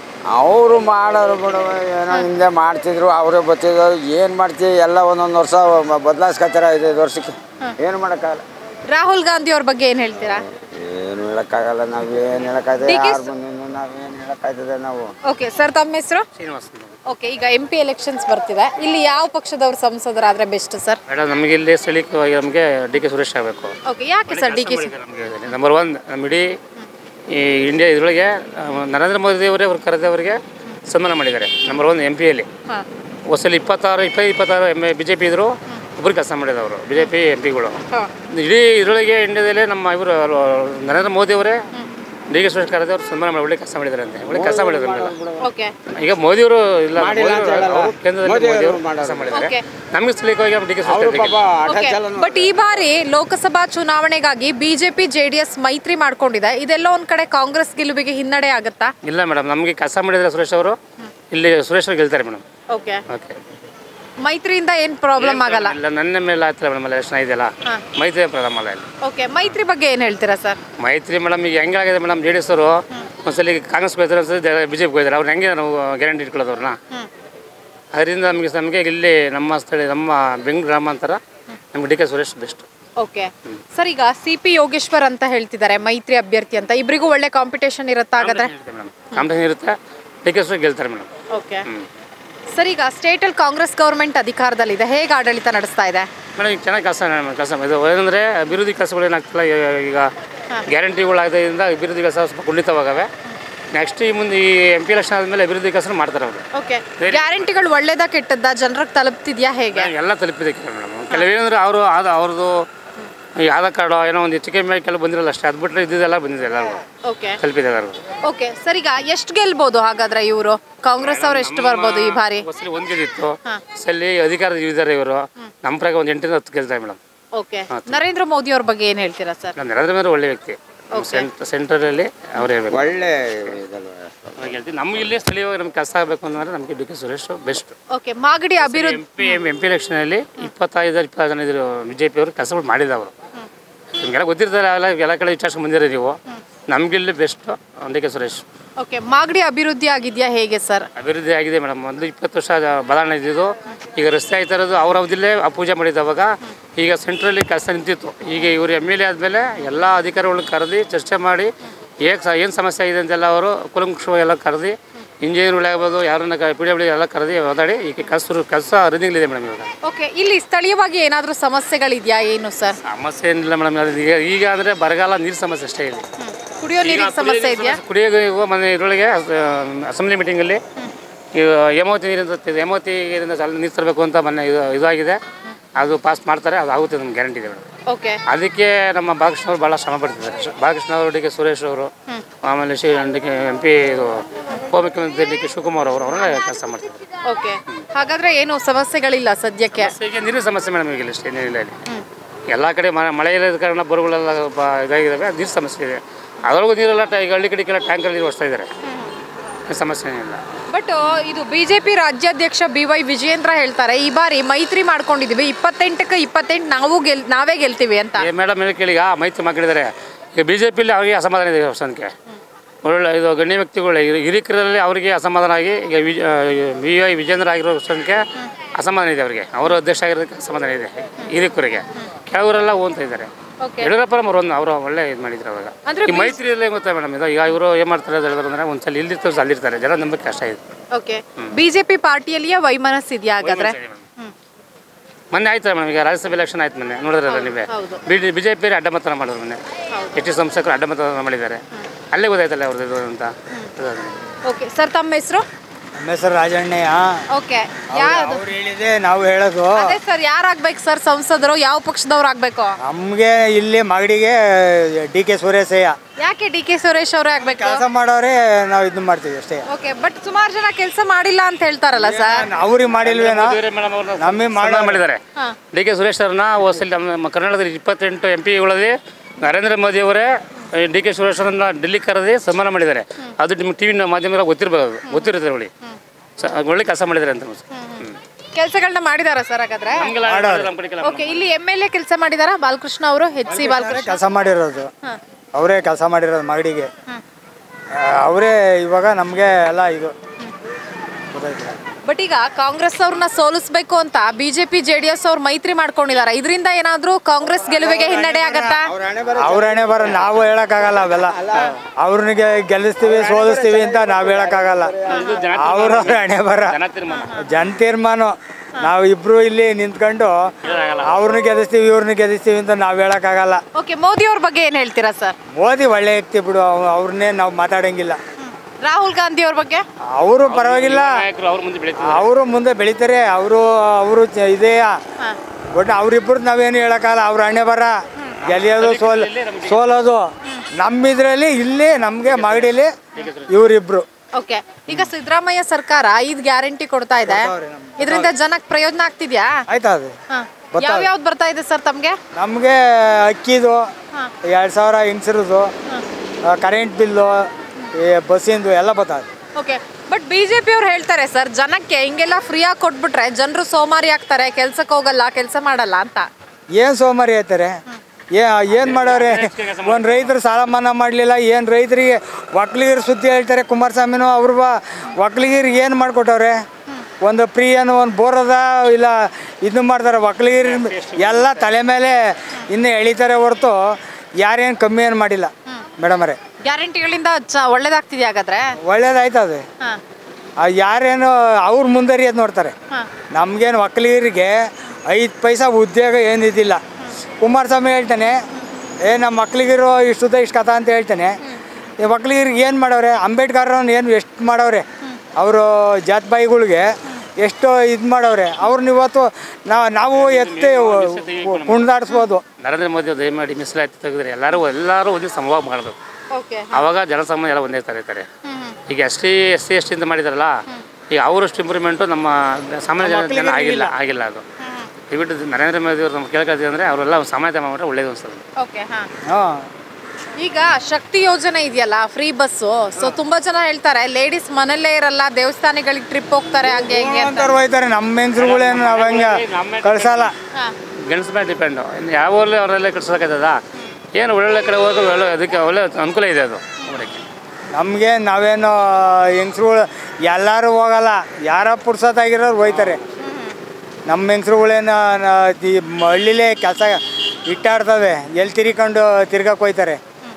ಅವರು ಮಾಡೋರು ಬಿಡುವ ಏನೋ ಹಿಂದೆ ಮಾಡ್ತಿದ್ರು ಅವರೇ ಬರ್ತಿದ್ರು ಏನು ಮಾಡ್ತೀವಿ ಎಲ್ಲ ಒಂದೊಂದು ವರ್ಷ ಬದಲಾಯಿಸ್ಕೊತಾರೆ ಐದೈದು ವರ್ಷಕ್ಕೆ ಏನು ಮಾಡೋಕ್ಕಾಗಲ್ಲ ರಾಹುಲ್ ಗಾಂಧಿ ಅವ್ರ ಬಗ್ಗೆ ಏನ್ ಹೇಳ್ತೀರಾ ಏನು ಹೇಳಕ್ಕಾಗಲ್ಲ ನಾವು ಏನು ಹೇಳಕ್ಕಾಯ್ತದೆ DK ಯಾರು ಬಂದಿದ್ದು ನಾವೇನು ಹೇಳಕ್ಕಾಯ್ತದೆ ನಾವು ಓಕೆ ಸರ್ ತಮ್ಮ ಹೆಸರು ಓಕೆ ಈಗ ಎಂ ಪಿ ಎಲೆಕ್ಷನ್ಸ್ ಬರ್ತಿದೆ ಇಲ್ಲಿ ಯಾವ ಪಕ್ಷದವ್ರು ಸಂಸದರಾದ್ರೆ ಬೆಸ್ಟ್ ಸರ್ ಮೇಡಮ್ ನಮಗೆ ಇಲ್ಲಿ ಸ್ಥಳೀಯವಾಗಿ ನಮಗೆ ಡಿ ಕೆ ಸುರೇಶ್ ಆಗಬೇಕು ಓಕೆ ಯಾಕೆ ಸರ್ ಡಿ ಕೆ ನಮಗೆ ನಂಬರ್ ಒನ್ ನಮ್ಮ ಇಡೀ ಈ ಇಂಡಿಯಾ ಇದರೊಳಗೆ ಆ, ನರೇಂದ್ರ ಮೋದಿ ಅವರೇ ಅವ್ರು ಕರೆದವರಿಗೆ ಸನ್ಮಾನ ಮಾಡಿದ್ದಾರೆ ನಂಬರ್ ಒನ್ ಎಂ ಪಿಯಲ್ಲಿ ಹೊಸಲಿ ಇಪ್ಪತ್ತಾರು ಇಪ್ಪತ್ತು ಇಪ್ಪತ್ತಾರು ಎಮ್ ಬಿ ಜೆ ಪಿ ಇದ್ರು ಒಬ್ಬರು ಕೆಲಸ ಮಾಡಿದವರು ಬಿ ಜೆ ಪಿ ಎಂ ಪಿಗಳು ಇಡೀ ಇದರೊಳಗೆ ಇಂಡಿಯಾದಲ್ಲೇ ನಮ್ಮ ಇವರು ನರೇಂದ್ರ ಮೋದಿ ಅವರೇ ಡಿ ಕೆ ಸುರೇಶ್ ಕರೆದವರು ಸನ್ಮಾನ ಮಾಡಿ ಒಳ್ಳೆ ಕೆಲಸ ಮಾಡಿದ್ದಾರೆ ಅಂತೆ ಒಳ್ಳೆ ಕೆಲಸ ಮಾಡಿದ್ದಾರೆ ಓಕೆ ಈಗ ಮೋದಿಯವರು ಇಲ್ಲ ಮಾಡಿಲ್ಲ ಅಂತ ಮೋದಿ ಹೇಳಲ್ಲ. ಅವರು ಕೇಂದ್ರದಲ್ಲಿ ಮೋದಿ ಮೋದಿಯವರು ಅವರು ಕೆಲಸ ಮಾಡಿದ್ದಾರೆ Okay. ನಮಗೆ ಸ್ಥಳೀಯವಾಗಿ ಡಿ ಕೆ ಅವರು ಸುರೇಶ್ ಪಾಪ ಆಟ ಓಕೆ ಚಾಲನೆ ಬಟ್ ಈ ಬಾರಿ ಲೋಕಸಭಾ ಚುನಾವಣೆಗಾಗಿ ಬಿಜೆಪಿ ಜೆಡಿಎಸ್ ಮೈತ್ರಿ ಮಾಡ್ಕೊಂಡಿದೆ ಇದೆಲ್ಲ ಒಂದ್ ಕಡೆ ಕಾಂಗ್ರೆಸ್ ಗೆಲುವಿಗೆ ಹಿನ್ನಡೆ ಆಗುತ್ತಾ ಇಲ್ಲ ಮೇಡಮ್ ನಮಗೆ ಕೆಲಸ ಮಾಡಿದ್ರೆ ಸುರೇಶ್ ಅವರು ಇಲ್ಲಿ ಸುರೇಶ್ ಅವರು ಗೆಲ್ತಾರೆ ಮೇಡಮ್ ಓಕೆ ಓಕೆ ಮೈತ್ರಿಯಿಂದ ಏನ್ ಪ್ರಾಬ್ಲಮ್ ಆಗಲ್ಲ ಇಲ್ಲ ನನ್ನ ಮೇಲೆ ಆಗ್ತಿಲ್ಲ ಮೇಡಮ್ ಎಲೆಕ್ಷನ್ ಇದೆಯಲ್ಲ ಮೈತ್ರಿ ಪ್ರಾಬ್ಲಮ್ ಅಲ್ಲ ಇಲ್ಲಿ ಓಕೆ ಮೈತ್ರಿ ಬಗ್ಗೆ ಏನ್ ಹೇಳ್ತೀರಾ ಸರ್ ಮೈತ್ರಿ ಮೇಡಮ್ ಈಗ ಹೆಂಗಾಗಿದೆ ಮೇಡಮ್ ಜೆ ಡಿ ಎಸ್ ಅವರು ಒಂದ್ಸಲಿ ಕಾಂಗ್ರೆಸ್ ಹೋಯ್ತಾರೆ ಬಿ ಜೆ ಪಿ ಹೋಯ್ತಾರೆ ಅವ್ರು ಹೆಂಗೆ ನಾವು ಗ್ಯಾರಂಟಿ ಇಟ್ಕೊಳ್ಳೋದು ಅವ್ರನ್ನ ಅದರಿಂದ ನಮಗೆ ನಮಗೆ ಇಲ್ಲಿ ನಮ್ಮ ಸ್ಥಳ ನಮ್ಮ ಬೆಂಗ್ ಗ್ರಾಮಾಂತರ ನಮ್ಗೆ D K Suresh best okay sir ಈಗ ಸಿ ಪಿ ಯೋಗೇಶ್ವರ್ ಅಂತ ಹೇಳ್ತಿದ್ದಾರೆ ಮೈತ್ರಿ ಅಭ್ಯರ್ಥಿ ಅಂತ ಇಬ್ರಿಗೂ ಒಳ್ಳೆ ಕಾಂಪಿಟೇಷನ್ ಇರುತ್ತಾ ಹಾಗಾದ್ರೆ ಮೇಡಮ್ ಕಾಂಪಿಟೇಷನ್ ಇರುತ್ತೆ ಡಿ ಕೆ ಸುರೇಶ್ ಗೆಲ್ತಾರೆ ಮೇಡಮ್ ಓಕೆ ಸರ್ ಈಗ ಸ್ಟೇಟ್ ಅಲ್ಲಿ ಕಾಂಗ್ರೆಸ್ ಗವರ್ಮೆಂಟ್ ಅಧಿಕಾರದಲ್ಲಿದೆ ಹೇಗೆ ಆಡಳಿತ ನಡೆಸ್ತಾ ಇದೆ ಮೇಡಮ್ ಈಗ ಚೆನ್ನಾಗಿ ಕೆಲಸ ಕೆಲಸ ಇದು ಏನಂದರೆ ಅಭಿವೃದ್ಧಿ ಕೆಲಸಗಳು ಏನಾಗ್ತಿಲ್ಲ ಈಗ- ಈಗ ಗ್ಯಾರಂಟಿಗಳಾಗೋದ್ರಿಂದ ಅಭಿವೃದ್ಧಿ ಕೆಲಸ ಸ್ವಲ್ಪ ಕುಂಠಿತವಾಗವೆ ನೆಕ್ಸ್ಟ್ ಈ ಮುಂದೆ ಈ ಎಂ ಪಿ ಎಲೆಕ್ಷನ್ ಆದಮೇಲೆ ಅಭಿವೃದ್ಧಿ ಕೆಲಸ ಮಾಡ್ತಾರೆ ಅವರು ಓಕೆ ಗ್ಯಾರಂಟಿಗಳು ಒಳ್ಳೇದಾ ಕೆಟ್ಟದ್ದಾ ಜನರಿಗೆ ತಲುಪ್ತಿದ್ಯಾ ಹೇಗೆ ಎಲ್ಲ ತಲುಪಿದೆ ಮೇಡಮ್ ಕೆಲವೇನಂದ್ರೆ ಅವರು ಆದ ಅವ್ರದ್ದು ಈ ಆಧಾರ್ ಕಾರ್ಡು ಏನೋ ಒಂದು ಹೆಚ್ಚು ಕಮ್ಮಿ ಕೆಲವು ಬಂದಿರಲ್ಲ ಅಷ್ಟೇ ಅದು ಬಿಟ್ಟರೆ ಇದ್ದಿದ್ದೆಲ್ಲ ಬಂದಿದೆ ಎಲ್ಲರಿಗೂ ಓಕೆ ತಲುಪಿದೆ ಎಲ್ಲರಿಗೂ ಓಕೆ ಸರ್ ಈಗ ಎಷ್ಟು ಗೆಲ್ಬೋದು ಹಾಗಾದ್ರೆ ಇವರು ಕಾಂಗ್ರೆಸ್ ಅವ್ರು ಎಷ್ಟು ಬರ್ಬೋದು ಈ ಬಾರಿ ಬಸ್ಸಲ್ಲಿ ಒಂದು ಗೆದ್ದಿತ್ತು ಸಲ್ಲಿ ಅಧಿಕಾರದ ಇದ್ದಾರೆ ಇವರು ನಮ್ಮ ಪ್ರಕಾರ ಒಂದು ಎಂಟರಿಂದ ಹತ್ತು ಗೆಲ್ತಾರೆ ಮೇಡಮ್ ಓಕೆ ನರೇಂದ್ರ ಮೋದಿ ಅವ್ರ ಬಗ್ಗೆ ಏನ್ ಹೇಳ್ತೀರಾ ಸರ್ ನಾನು ನರೇಂದ್ರ ಮೋದಿ ಒಳ್ಳೆ ವ್ಯಕ್ತಿ ಸೆಂಟ್ ಸೆಂಟ್ರಲ್ಲಿ ಅವರೇ ಇರಬೇಕು ಒಳ್ಳೆ ಇದಲ್ವ ಹೇಳ್ತೀನಿ ನಮ್ಗೆ ಇಲ್ಲಿ ಸ್ಥಳೀಯವಾಗಿ ನಮ್ಗೆ ಕೆಲಸ ಆಗಬೇಕು ಅಂತಂದ್ರೆ ನಮಗೆ D K Suresh best okay Magadi ಅಭಿವೃದ್ಧಿ ಎಂ ಪಿ ಎಂ ಪಿ ಎಲೆಕ್ಷನಲ್ಲಿ ಇಪ್ಪತ್ತೈದು ಇಪ್ಪತ್ತು ಜನ ಇದ್ರು ಬಿ ಜೆ ಪಿ ಅವರು ಕೆಲಸಗಳು ಮಾಡಿದವರು ನಿಮಗೆಲ್ಲ ಗೊತ್ತಿರ್ತಾರೆ ಎಲ್ಲ ಎಲ್ಲ ಕಡೆ ವಿಚಾರಿಸ್ಕೊಂಡು ಬಂದಿರೋ ನೀವು ನಮಗಿಲ್ಲಿ best D K Suresh okay Magadi ಅಭಿವೃದ್ಧಿ ಆಗಿದ್ಯಾ ಹೇಗೆ ಸರ್ ಅಭಿವೃದ್ಧಿ ಆಗಿದೆ ಮೇಡಮ್ ಒಂದು ಇಪ್ಪತ್ತು ವರ್ಷ ಬದಲಾವಣೆ ಇದ್ದಿದ್ದು ಈಗ ರಸ್ತೆ ಆಯ್ತಾ ಇರೋದು ಅವ್ರ ಅವಧಿಲೇ ಆ ಪೂಜೆ ಮಾಡಿದ್ದವಾಗ ಈಗ ಸೆಂಟ್ರಲ್ಲಿ ಕೆಲಸ ನಿಂತಿತ್ತು ಈಗ ಇವರು ಎಮ್ ಎಲ್ ಎ ಆದಮೇಲೆ ಎಲ್ಲ ಅಧಿಕಾರಿಗಳನ್ನ ಕರೆದು ಚರ್ಚೆ ಮಾಡಿ ಹೇಗೆ ಸ ಏನು ಸಮಸ್ಯೆ ಇದೆ ಅಂತೆಲ್ಲ ಅವರು ಕುಲಂಕುಷವಾಗಿ ಎಲ್ಲ ಕರೆದು ಇಂಜಿನಿಯರ್ಗಳಾಗ್ಬೋದು ಯಾರನ್ನ ಪಿ ಡಬ್ಲ್ಯೂ ಎಲ್ಲ ಕರೆದು ಮಾತಾಡಿ ಈಗ ಕೆಲಸ ಕೆಲಸ ರನ್ನಿಂಗ್ಲಿದೆ ಮೇಡಮ್ ಇವಾಗ ಓಕೆ ಇಲ್ಲಿ ಸ್ಥಳೀಯವಾಗಿ ಏನಾದರೂ ಸಮಸ್ಯೆಗಳಿದೆಯಾ ಏನು ಸರ್ ಸಮಸ್ಯೆ ಏನಿಲ್ಲ ಮೇಡಮ್ ಈಗ ಈಗ ಅಂದರೆ ಬರಗಾಲ ನೀರು ಸಮಸ್ಯೆ ಅಷ್ಟೇ ಇದೆ ಕುಡಿಯೋ ನೀರಿನ ಸಮಸ್ಯೆ ಇದೆಯಾ ಕುಡಿಯೋಕೆ ಮೊನ್ನೆ ಇದರೊಳಗೆ ಅಸೆಂಬ್ಲಿ ಮೀಟಿಂಗಲ್ಲಿ ಹೇಮಾವತಿ ನೀರಿಂದ ಹೇಮಾವತಿ ನೀರಿಂದ ಸಾಲ ನೀರು ತರಬೇಕು ಅಂತ ಮೊನ್ನೆ ಇದು ಇದಾಗಿದೆ ಅದು ಪಾಸ್ ಮಾಡ್ತಾರೆ ಅದು ಆಗುತ್ತೆ ನಮ್ಗೆ ಗ್ಯಾರಂಟಿ ಇದೆ ಮೇಡಮ್ ಓಕೆ ಅದಕ್ಕೆ ನಮ್ಮ ಬಾಲಕೃಷ್ಣ ಅವರು ಭಾಳ ಶ್ರಮ ಪಡ್ತಿದ್ದಾರೆ ಬಾಲಕೃಷ್ಣ ಅವರು ಡಿ ಕೆ ಸುರೇಶ್ ಅವರು ಆಮೇಲೆ Shri D K M P ಇದು ಉಪಮುಖ್ಯಮಂತ್ರಿ ಡಿ ಕೆ ಶಿವಕುಮಾರ್ ಅವರು ಅವರನ್ನ ಕೆಲಸ ಮಾಡ್ತಿದ್ದಾರೆ ಓಕೆ ಹಾಗಾದ್ರೆ ಏನು ಸಮಸ್ಯೆಗಳಿಲ್ಲ ಸದ್ಯಕ್ಕೆ ಈಗ ನೀರಿನ ಸಮಸ್ಯೆ ಮೇಡಮ್ ಈಗ ಇಷ್ಟು ಏನಿಲ್ಲ ಇಲ್ಲಿ ಎಲ್ಲ ಕಡೆ ಮ- ಮಳೆ ಇರೋದ ಕಾರಣ ಬೋರ್ಗಳೆಲ್ಲ ಬ- ಇದಾಗಿದ್ದಾವೆ ನೀರು ಸಮಸ್ಯೆ ಇದೆ ಅದರೊಳಗೂ ನೀರೆಲ್ಲ ಟ್ಯಾ- ಈಗ ಹಳ್ಳಿ ಕಡೆಗೆಲ್ಲ ಟ್ಯಾಂಕರ್ ನೀರು ಓಡಿಸ್ತಾ ಇದ್ದಾರೆ ಸಮಸ್ಯೆ ಏನಿಲ್ಲ ಬಟ್ ಇದು ಬಿಜೆಪಿ ರಾಜ್ಯಾಧ್ಯಕ್ಷ ಬಿ ವೈ ವಿಜಯೇಂದ್ರ ಹೇಳ್ತಾರೆ ಈ ಬಾರಿ ಮೈತ್ರಿ ಮಾಡ್ಕೊಂಡಿದೀವಿ ಇಪ್ಪತ್ತೆಂಟಕ್ಕೆ ಇಪ್ಪತ್ತೆಂಟು ನಾವು ಗೆಲ್ ನಾವೇ ಗೆಲ್ತೀವಿ ಅಂತ ಏ ಮೇಡಮ್ ಹೇಳಿ ಕೇಳಿ ಈಗ ಮೈತ್ರಿ ಮಾಡಿದ್ದಾರೆ ಈಗ ಬಿ ಜೆ ಪಿಲಿ ಅವರಿಗೆ ಅಸಮಾಧಾನ ಇದೆ ವರ್ಷಕ್ಕೆ ಒಳ್ಳೆ ಇದು ಗಣ್ಯ ವ್ಯಕ್ತಿಗಳು ಹಿರಿ- ಹಿರಿಕರಲ್ಲಿ ಅವರಿಗೆ ಅಸಮಾಧಾನ ಆಗಿ ಈಗ ವಿ ವೈ ವಿಜೇಂದ್ರ ಆಗಿರೋ ವರ್ಷಕ್ಕೆ ಅಸಮಾಧಾನ ಇದೆ ಅವರಿಗೆ ಅವರು ಅಧ್ಯಕ್ಷ ಆಗಿರೋದಕ್ಕೆ ಅಸಮಾಧಾನ ಇದೆ ಹಿರಿಕರಿಗೆ ಕೆಲವರೆಲ್ಲ ಓದ್ತಾ ಇದ್ದಾರೆ Okay. ಯಡಿಯೂರಪ್ಪ ಅವರು ಒಂದು ಅವರು ಒಳ್ಳೆ ಇದು ಮಾಡಿದ್ರು ಅವಾಗ ಅಂದ್ರೆ ಈ ಮೈತ್ರಿಯಲ್ಲೇ ಗೊತ್ತಾ ಮೇಡಮ್ ಇದು ಈಗ ಇವರು ಏನು ಮಾಡ್ತಾರೆ ಅಂತ ಹೇಳಿದ್ರೆ ಒಂದ್ಸಲ ಇಲ್ಲಿರ್ತಾರೆ ಅಲ್ಲಿರ್ತಾರೆ ಜನ ನಂಬಕ್ಕೆ ಕಷ್ಟ ಇದೆ ಓಕೆ ಬಿಜೆಪಿ ಪಾರ್ಟಿಯಲ್ಲಿಯೇ ವೈಮನಸ್ ಇದೆಯಾ ಹಾಗಾದ್ರೆ ಮೊನ್ನೆ ಆಯ್ತು ಮೇಡಮ್ ಈಗ ರಾಜ್ಯಸಭೆ ಎಲೆಕ್ಷನ್ ಆಯ್ತು ಮೊನ್ನೆ ನೋಡಿದ್ರಲ್ಲ ನೀವೇ ಹೌದು. ಬಿ ಬಿ ಜೆ ಪಿ ಅಡ್ಡಮತನ ಮಾಡಿದ್ರು ಮೊನ್ನೆ ಎಚ್ ಡಿ ಸಂಸಕರು ಅಡ್ಡಮತನ ಮಾಡಿದ್ದಾರೆ ಅಲ್ಲೇ ಗೊತ್ತಾಯ್ತಲ್ಲ ಅವ್ರದ್ದು ಇದು ಅಂತ ಅದು. ಓಕೆ ಸರ್ ತಮ್ಮ ಹೆಸರು ನಮ್ಮ ಹೆಸರು ರಾಜಣ್ಣಯ್ಯ ಓಕೆ ಯಾವ್ದು ಅವ್ರು ಹೇಳಿದೆ ನಾವು ಹೇಳೋದು ಅದೇ ಸರ್ ಯಾರಾಗ್ಬೇಕು ಸರ್ ಸಂಸದರು ಯಾವ ಪಕ್ಷದವ್ರು ಆಗ್ಬೇಕು ನಮಗೆ ಇಲ್ಲಿ ಮಗಡಿಗೆ ಡಿ ಕೆ ಸುರೇಶಯ್ಯ ಯಾಕೆ ಡಿ ಕೆ ಸುರೇಶ್ ಅವರೇ ಆಗ್ಬೇಕು ಕೆಲಸ ಮಾಡೋರೆ ನಾವು ಇದು ಮಾಡ್ತೀವಿ ಅಷ್ಟೇ ಓಕೆ ಬಟ್ ಸುಮಾರು ಜನ ಕೆಲಸ ಮಾಡಿಲ್ಲ ಅಂತ ಹೇಳ್ತಾರಲ್ಲ ಸರ್ ಅವ್ರಿಗೆ ಮಾಡಿಲ್ವೇನೋ ನಮಗೆ ಸನ್ಮಾನ ಮಾಡಿದ್ದಾರೆ ಹಾ. ಡಿ ಕೆ ಸುರೇಶ್ ಅವ್ರನ್ನ ಹೋಸಲಿ ನಮ್ಮ ಕರ್ನಾಟಕದ ಇಪ್ಪತ್ತೆಂಟು ಎಂ ಪಿಗಳಲ್ಲಿ ನರೇಂದ್ರ ಮೋದಿ ಅವರೇ ಡಿ ಕೆ ಸುರೇಶ್ ಅವ್ರನ್ನ ಡೆಲ್ಲಿ ಕರೆದಿ ಸನ್ಮಾನ ಮಾಡಿದ್ದಾರೆ ಅದು ನಿಮ್ಗೆ ಟಿ ವಿ ಮಾಧ್ಯಮದಲ್ಲಿ ಗೊತ್ತಿರ್ಬೋದು ಅದು. ಗೊತ್ತಿರುತ್ತೆ ಒಳ್ಳೆ ಸ- ಒಳ್ಳೆ ಕೆಲಸ ಮಾಡಿದ್ದಾರೆ ಅಂತ ಹ್ಮ್. ಕೆಲಸಗಳನ್ನ ಮಾಡಿದಾರ ಸರ್ ಹಾಗಾದ್ರೆ ನಮ್ಗೆಲ್ಲ ಮಾಡಿದ್ದಾರೆ, ನಮ್ಮ ಕಡೆಗೆಲ್ಲ ಓಕೆ ಇಲ್ಲಿ ಎಮ್ ಎಲ್ ಎ ಕೆಲಸ ಮಾಡಿದಾರ ಬಾಲಕೃಷ್ಣ ಅವರು ಎಚ್ ಸಿ ಬಾಲಕೃಷ್ಣ ಕೆಲಸ ಮಾಡಿರೋದು ಅವರೇ ಕೆಲಸ ಮಾಡಿರೋದು ಮಗಡಿಗೆ ಅವರೇ ಇವಾಗ ನಮಗೆ ಎಲ್ಲ ಇದು ಗೊತ್ತಾಯ್ತಾ ಬಟ್ ಈಗ ಕಾಂಗ್ರೆಸ್ ಅವ್ರನ್ನ ಸೋಲಿಸ್ಬೇಕು ಅಂತ ಬಿಜೆಪಿ ಜೆಡಿಎಸ್ ಅವ್ರು ಮೈತ್ರಿ ಮಾಡ್ಕೊಂಡಿದ್ದಾರೆ ಇದರಿಂದ ಏನಾದ್ರೂ ಕಾಂಗ್ರೆಸ್ ಗೆಲುವಿಗೆ ಹಿನ್ನಡೆ ಆಗತ್ತಾ ಅವ್ರ ಹಣೆ ಬರ ನಾವು ಹೇಳಕ್ಕಾಗಲ್ಲ ಅವೆಲ್ಲ ಅವ್ರನಿಗೆ ಗೆಲ್ಲಿಸ್ತೀವಿ ಸೋಲಿಸ್ತೀವಿ ಅಂತ ನಾವು ಹೇಳಕ್ಕಾಗಲ್ಲ ಅವ್ರ ಹಣೆ ಬರ ಜನ ತೀರ್ಮಾನ ಜನ ತೀರ್ಮಾನ ನಾವು ಇಬ್ರು ಇಲ್ಲಿ ನಿಂತ್ಕೊಂಡು ಅವ್ರನ್ನ ಗೆಲ್ಲಿಸ್ತೀವಿ ಇವ್ರನ್ನ ಗೆಲ್ಲಿಸ್ತೀವಿ ಅಂತ ನಾವು ಹೇಳಕ್ಕಾಗಲ್ಲ ಓಕೆ ಮೋದಿ ಅವ್ರ ಬಗ್ಗೆ ಏನ್ ಹೇಳ್ತೀರಾ ಸರ್ ಮೋದಿ ಒಳ್ಳೆ ವ್ಯಕ್ತಿ ಬಿಡು ಅವ್- ಅವ್ರನ್ನೇ ನಾವು ಮಾತಾಡಂಗಿಲ್ಲ ರಾಹುಲ್ ಗಾಂಧಿ ಅವ್ರ ಬಗ್ಗೆ ಅವರು ಪರವಾಗಿಲ್ಲ ನಾಯಕರು ಅವ್ರ ಮುಂದೆ ಬೆಳೀತಾರೆ ಅವರು ಮುಂದೆ ಬೆಳಿತಾರೆ ಅವರು ಅವರು ಇದೆಯಾ ಬಟ್ ಅವ್ರಿಬ್ರದ್ದು ನಾವೇನು ಹೇಳಕ್ಕಾಗಲ್ಲ ಅವ್ರ ಹಣೆ ಬರ ಗೆಲ್ಲಿಯೋದು ಸೋಲ್ ಸೋಲೋದು ನಮ್ಮಿದ್ರಲ್ಲಿ ಇಲ್ಲಿ ನಮಗೆ ಮಗಡಿಲಿ ಇವರಿಬ್ರು ಓಕೆ ಈಗ ಸಿದ್ದರಾಮಯ್ಯ ಸರ್ಕಾರ ಐದ್ ಗ್ಯಾರಂಟಿ ಕೊಡ್ತಾ ಇದೆ ಇದರಿಂದ ಜನಕ್ಕೆ ಪ್ರಯೋಜನ ಆಗ್ತಿದ್ಯಾ ಆಯ್ತಾ ಅದು ಯಾವ ಯಾವ್ದು ಬರ್ತಾ ಇದೆ ಸರ್ ತಮ್ಗೆ ನಮಗೆ ಅಕ್ಕಿದು ಎರಡು ಸಾವಿರ ಹೆಂಗಸರದು ಕರೆಂಟ್ ಬಿಲ್ಲು ಈ ಬಸ್ಸಿಂದು ಎಲ್ಲ ಬರ್ತದೆ ಓಕೆ ಬಟ್ ಬಿಜೆಪಿ ಅವ್ರು ಹೇಳ್ತಾರೆ ಸರ್ ಜನಕ್ಕೆ ಹಿಂಗೆಲ್ಲ ಫ್ರೀಯಾಗಿ ಕೊಟ್ಬಿಟ್ರೆ ಜನರು ಸೋಮಾರಿ ಆಗ್ತಾರೆ ಕೆಲ್ಸಕ್ಕೆ ಹೋಗಲ್ಲ ಕೆಲಸ ಮಾಡಲ್ಲ ಅಂತ ಏನು ಸೋಮಾರಿ ಹೇಳ್ತಾರೆ ಏ ಏನು ಮಾಡೋರೆ ಒಂದು ರೈತರು ಸಾಲ ಮನ್ನಾ ಮಾಡಲಿಲ್ಲ ಏನು ರೈತರಿಗೆ ಒಕ್ಲಿಗರು ಸುದ್ದಿ ಹೇಳ್ತಾರೆ ಕುಮಾರಸ್ವಾಮಿನೂ ಅವ್ರು ಒಕ್ಲಿಗರಿಗೆ ಏನು ಮಾಡಿಕೊಟ್ಟವ್ರೆ ಒಂದು ಫ್ರೀ ಏನು ಒಂದು ಬೋರ್ ಅದ ಇಲ್ಲ ಇದು ಮಾಡ್ತಾರೆ ಒಕ್ಲಿಗರ ಎಲ್ಲ ತಲೆ ಮೇಲೆ ಇನ್ನೂ ಎಳಿತಾರೆ ಹೊರತು ಯಾರೇನು ಕಮ್ಮಿ ಏನು ಮಾಡಿಲ್ಲ ಮೇಡಮರೇ ಗ್ಯಾರಂಟಿಗಳಿಂದ ಚ ಒಳ್ಳೇದಾಗ್ತಿದ್ಯಾ ಹಾಗಾದ್ರೆ ಒಳ್ಳೇದಾಯ್ತದೆ ಹಾ ಆ ಯಾರೇನು ಅವ್ರು ಮುಂದರಿಯೋದು ನೋಡ್ತಾರೆ ಹಾ. ನಮಗೇನು ಒಕ್ಕಲಿಗರಿಗೆ ಐದು ಪೈಸಾ ಉದ್ಯೋಗ ಏನಿದಿಲ್ಲ ಕುಮಾರಸ್ವಾಮಿ ಹೇಳ್ತಾನೆ ಏ ನಮ್ಮ ಮಕ್ಳಿಗಿರೋ ಇಷ್ಟುದ ಇಷ್ಟು ಕಥಾ ಅಂತ ಹೇಳ್ತಾನೆ ಈ ಮಕ್ಳಿಗರಿಗೆ ಏನು ಮಾಡವ್ರೆ ಅಂಬೇಡ್ಕರ್ರನ್ನ ಏನು ಎಷ್ಟು ಮಾಡವ್ರೆ ಅವರು ಜಾತ್ಬಾಯಿಗಳಿಗೆ ಎಷ್ಟು ಇದು ಮಾಡವ್ರೆ ಅವ್ರನ್ನ ಇವತ್ತು ನಾವು ನಾವು ಎತ್ತಿ ಕುಣ್ದಾಡಿಸ್ಬೋದು ನರೇಂದ್ರ ಮೋದಿ ಅವ್ರು ದಯಮಾಡಿ ಮೀಸಲಾತಿ ತೆಗೆದ್ರೆ ಎಲ್ಲರೂ ಎಲ್ಲರೂ ಒಂದೇ ಸಮವಾಗಿ ಮಾಡಬೇಕು ಓಕೆ ಆವಾಗ ಜನಸಾಮಾನ್ಯ ಎಲ್ಲ ಒಂದೇ ಥರ ಇರ್ತಾರೆ ಈಗ S T S C S T ಅಂತ ಮಾಡಿದಾರಲ್ಲ ಈಗ ಅವರಷ್ಟು ಇಂಪ್ರೂವ್ಮೆಂಟು ನಮ್ಮ ಸಾಮಾನ್ಯ ಜನ ಜನ ಆಗಿಲ್ಲ ಆಗಿಲ್ಲ ಅದು ದಯವಿಟ್ಟು ನರೇಂದ್ರ ಮೋದಿ ಅವರು ನಮ್ಗೆ ಕೇಳ್ಕೊಳ್ತೀವಿ ಅಂದರೆ ಅವರೆಲ್ಲ ಸಮಾಜ ಮಾಡಿದ್ರೆ ಒಳ್ಳೇದು ಅನ್ಸ್ತದೆ ಓಕೆ ಹಾ ಹಾಂ ಈಗ ಶಕ್ತಿ ಯೋಜನೆ ಇದೆಯಲ್ಲ ಫ್ರೀ ಬಸ್ಸು ಸೊ ತುಂಬಾ ಜನ ಹೇಳ್ತಾರೆ ಲೇಡೀಸ್ ಮನೆಯಲ್ಲೇ ಇರಲ್ಲ ದೇವಸ್ಥಾನಗಳಿಗೆ ಟ್ರಿಪ್ ಹೋಗ್ತಾರೆ ಹಂಗೆ ಹಿಂಗೆ ಅಂತ ಅಂತಾರೆ ಹೋಯ್ತಾರೆ ನಮ್ಮ ಹೆಂಗಸ್ರುಗಳೇನು ನಾವು ಹಂಗೆ ಕಳ್ಸಲ್ಲ ಹಾ. ಗಂಡಸ ಮೇಲೆ ಡಿಪೆಂಡು ಇನ್ನು ಯಾವ ಊರಲ್ಲಿ ಅವರೆಲ್ಲ ಕಟ್ಸೋಕ್ಕಾಯ್ತದ ಏನು ಒಳ್ಳೊಳ್ಳೆ ಕಡೆ ಹೋಗಿ ಒಳ್ಳೆ ಅದಕ್ಕೆ ಒಳ್ಳೆ ಅನುಕೂಲ ಇದೆ ಅದು ಅವರಿಗೆ ನಮಗೆ ನಾವೇನು ಹೆಂಗಸ್ರುಗಳು ಎಲ್ಲರೂ ಹೋಗಲ್ಲ ಯಾರ ಪುರ್ಸತ್ತಾಗಿರೋರು ಹೋಯ್ತಾರೆ ನಮ್ಮ ಹೆಂಗಸ್ರುಗಳೇನು ಈ ಹಳ್ಳಿಲೇ ಕೆಲಸ ಇಟ್ಟಾಡ್ತವೆ ಎಲ್ಲಿ ತಿರ್ಕೊಂಡು ತಿರ್ಗಕ್ಕೆ ಹೋಯ್ತಾರೆ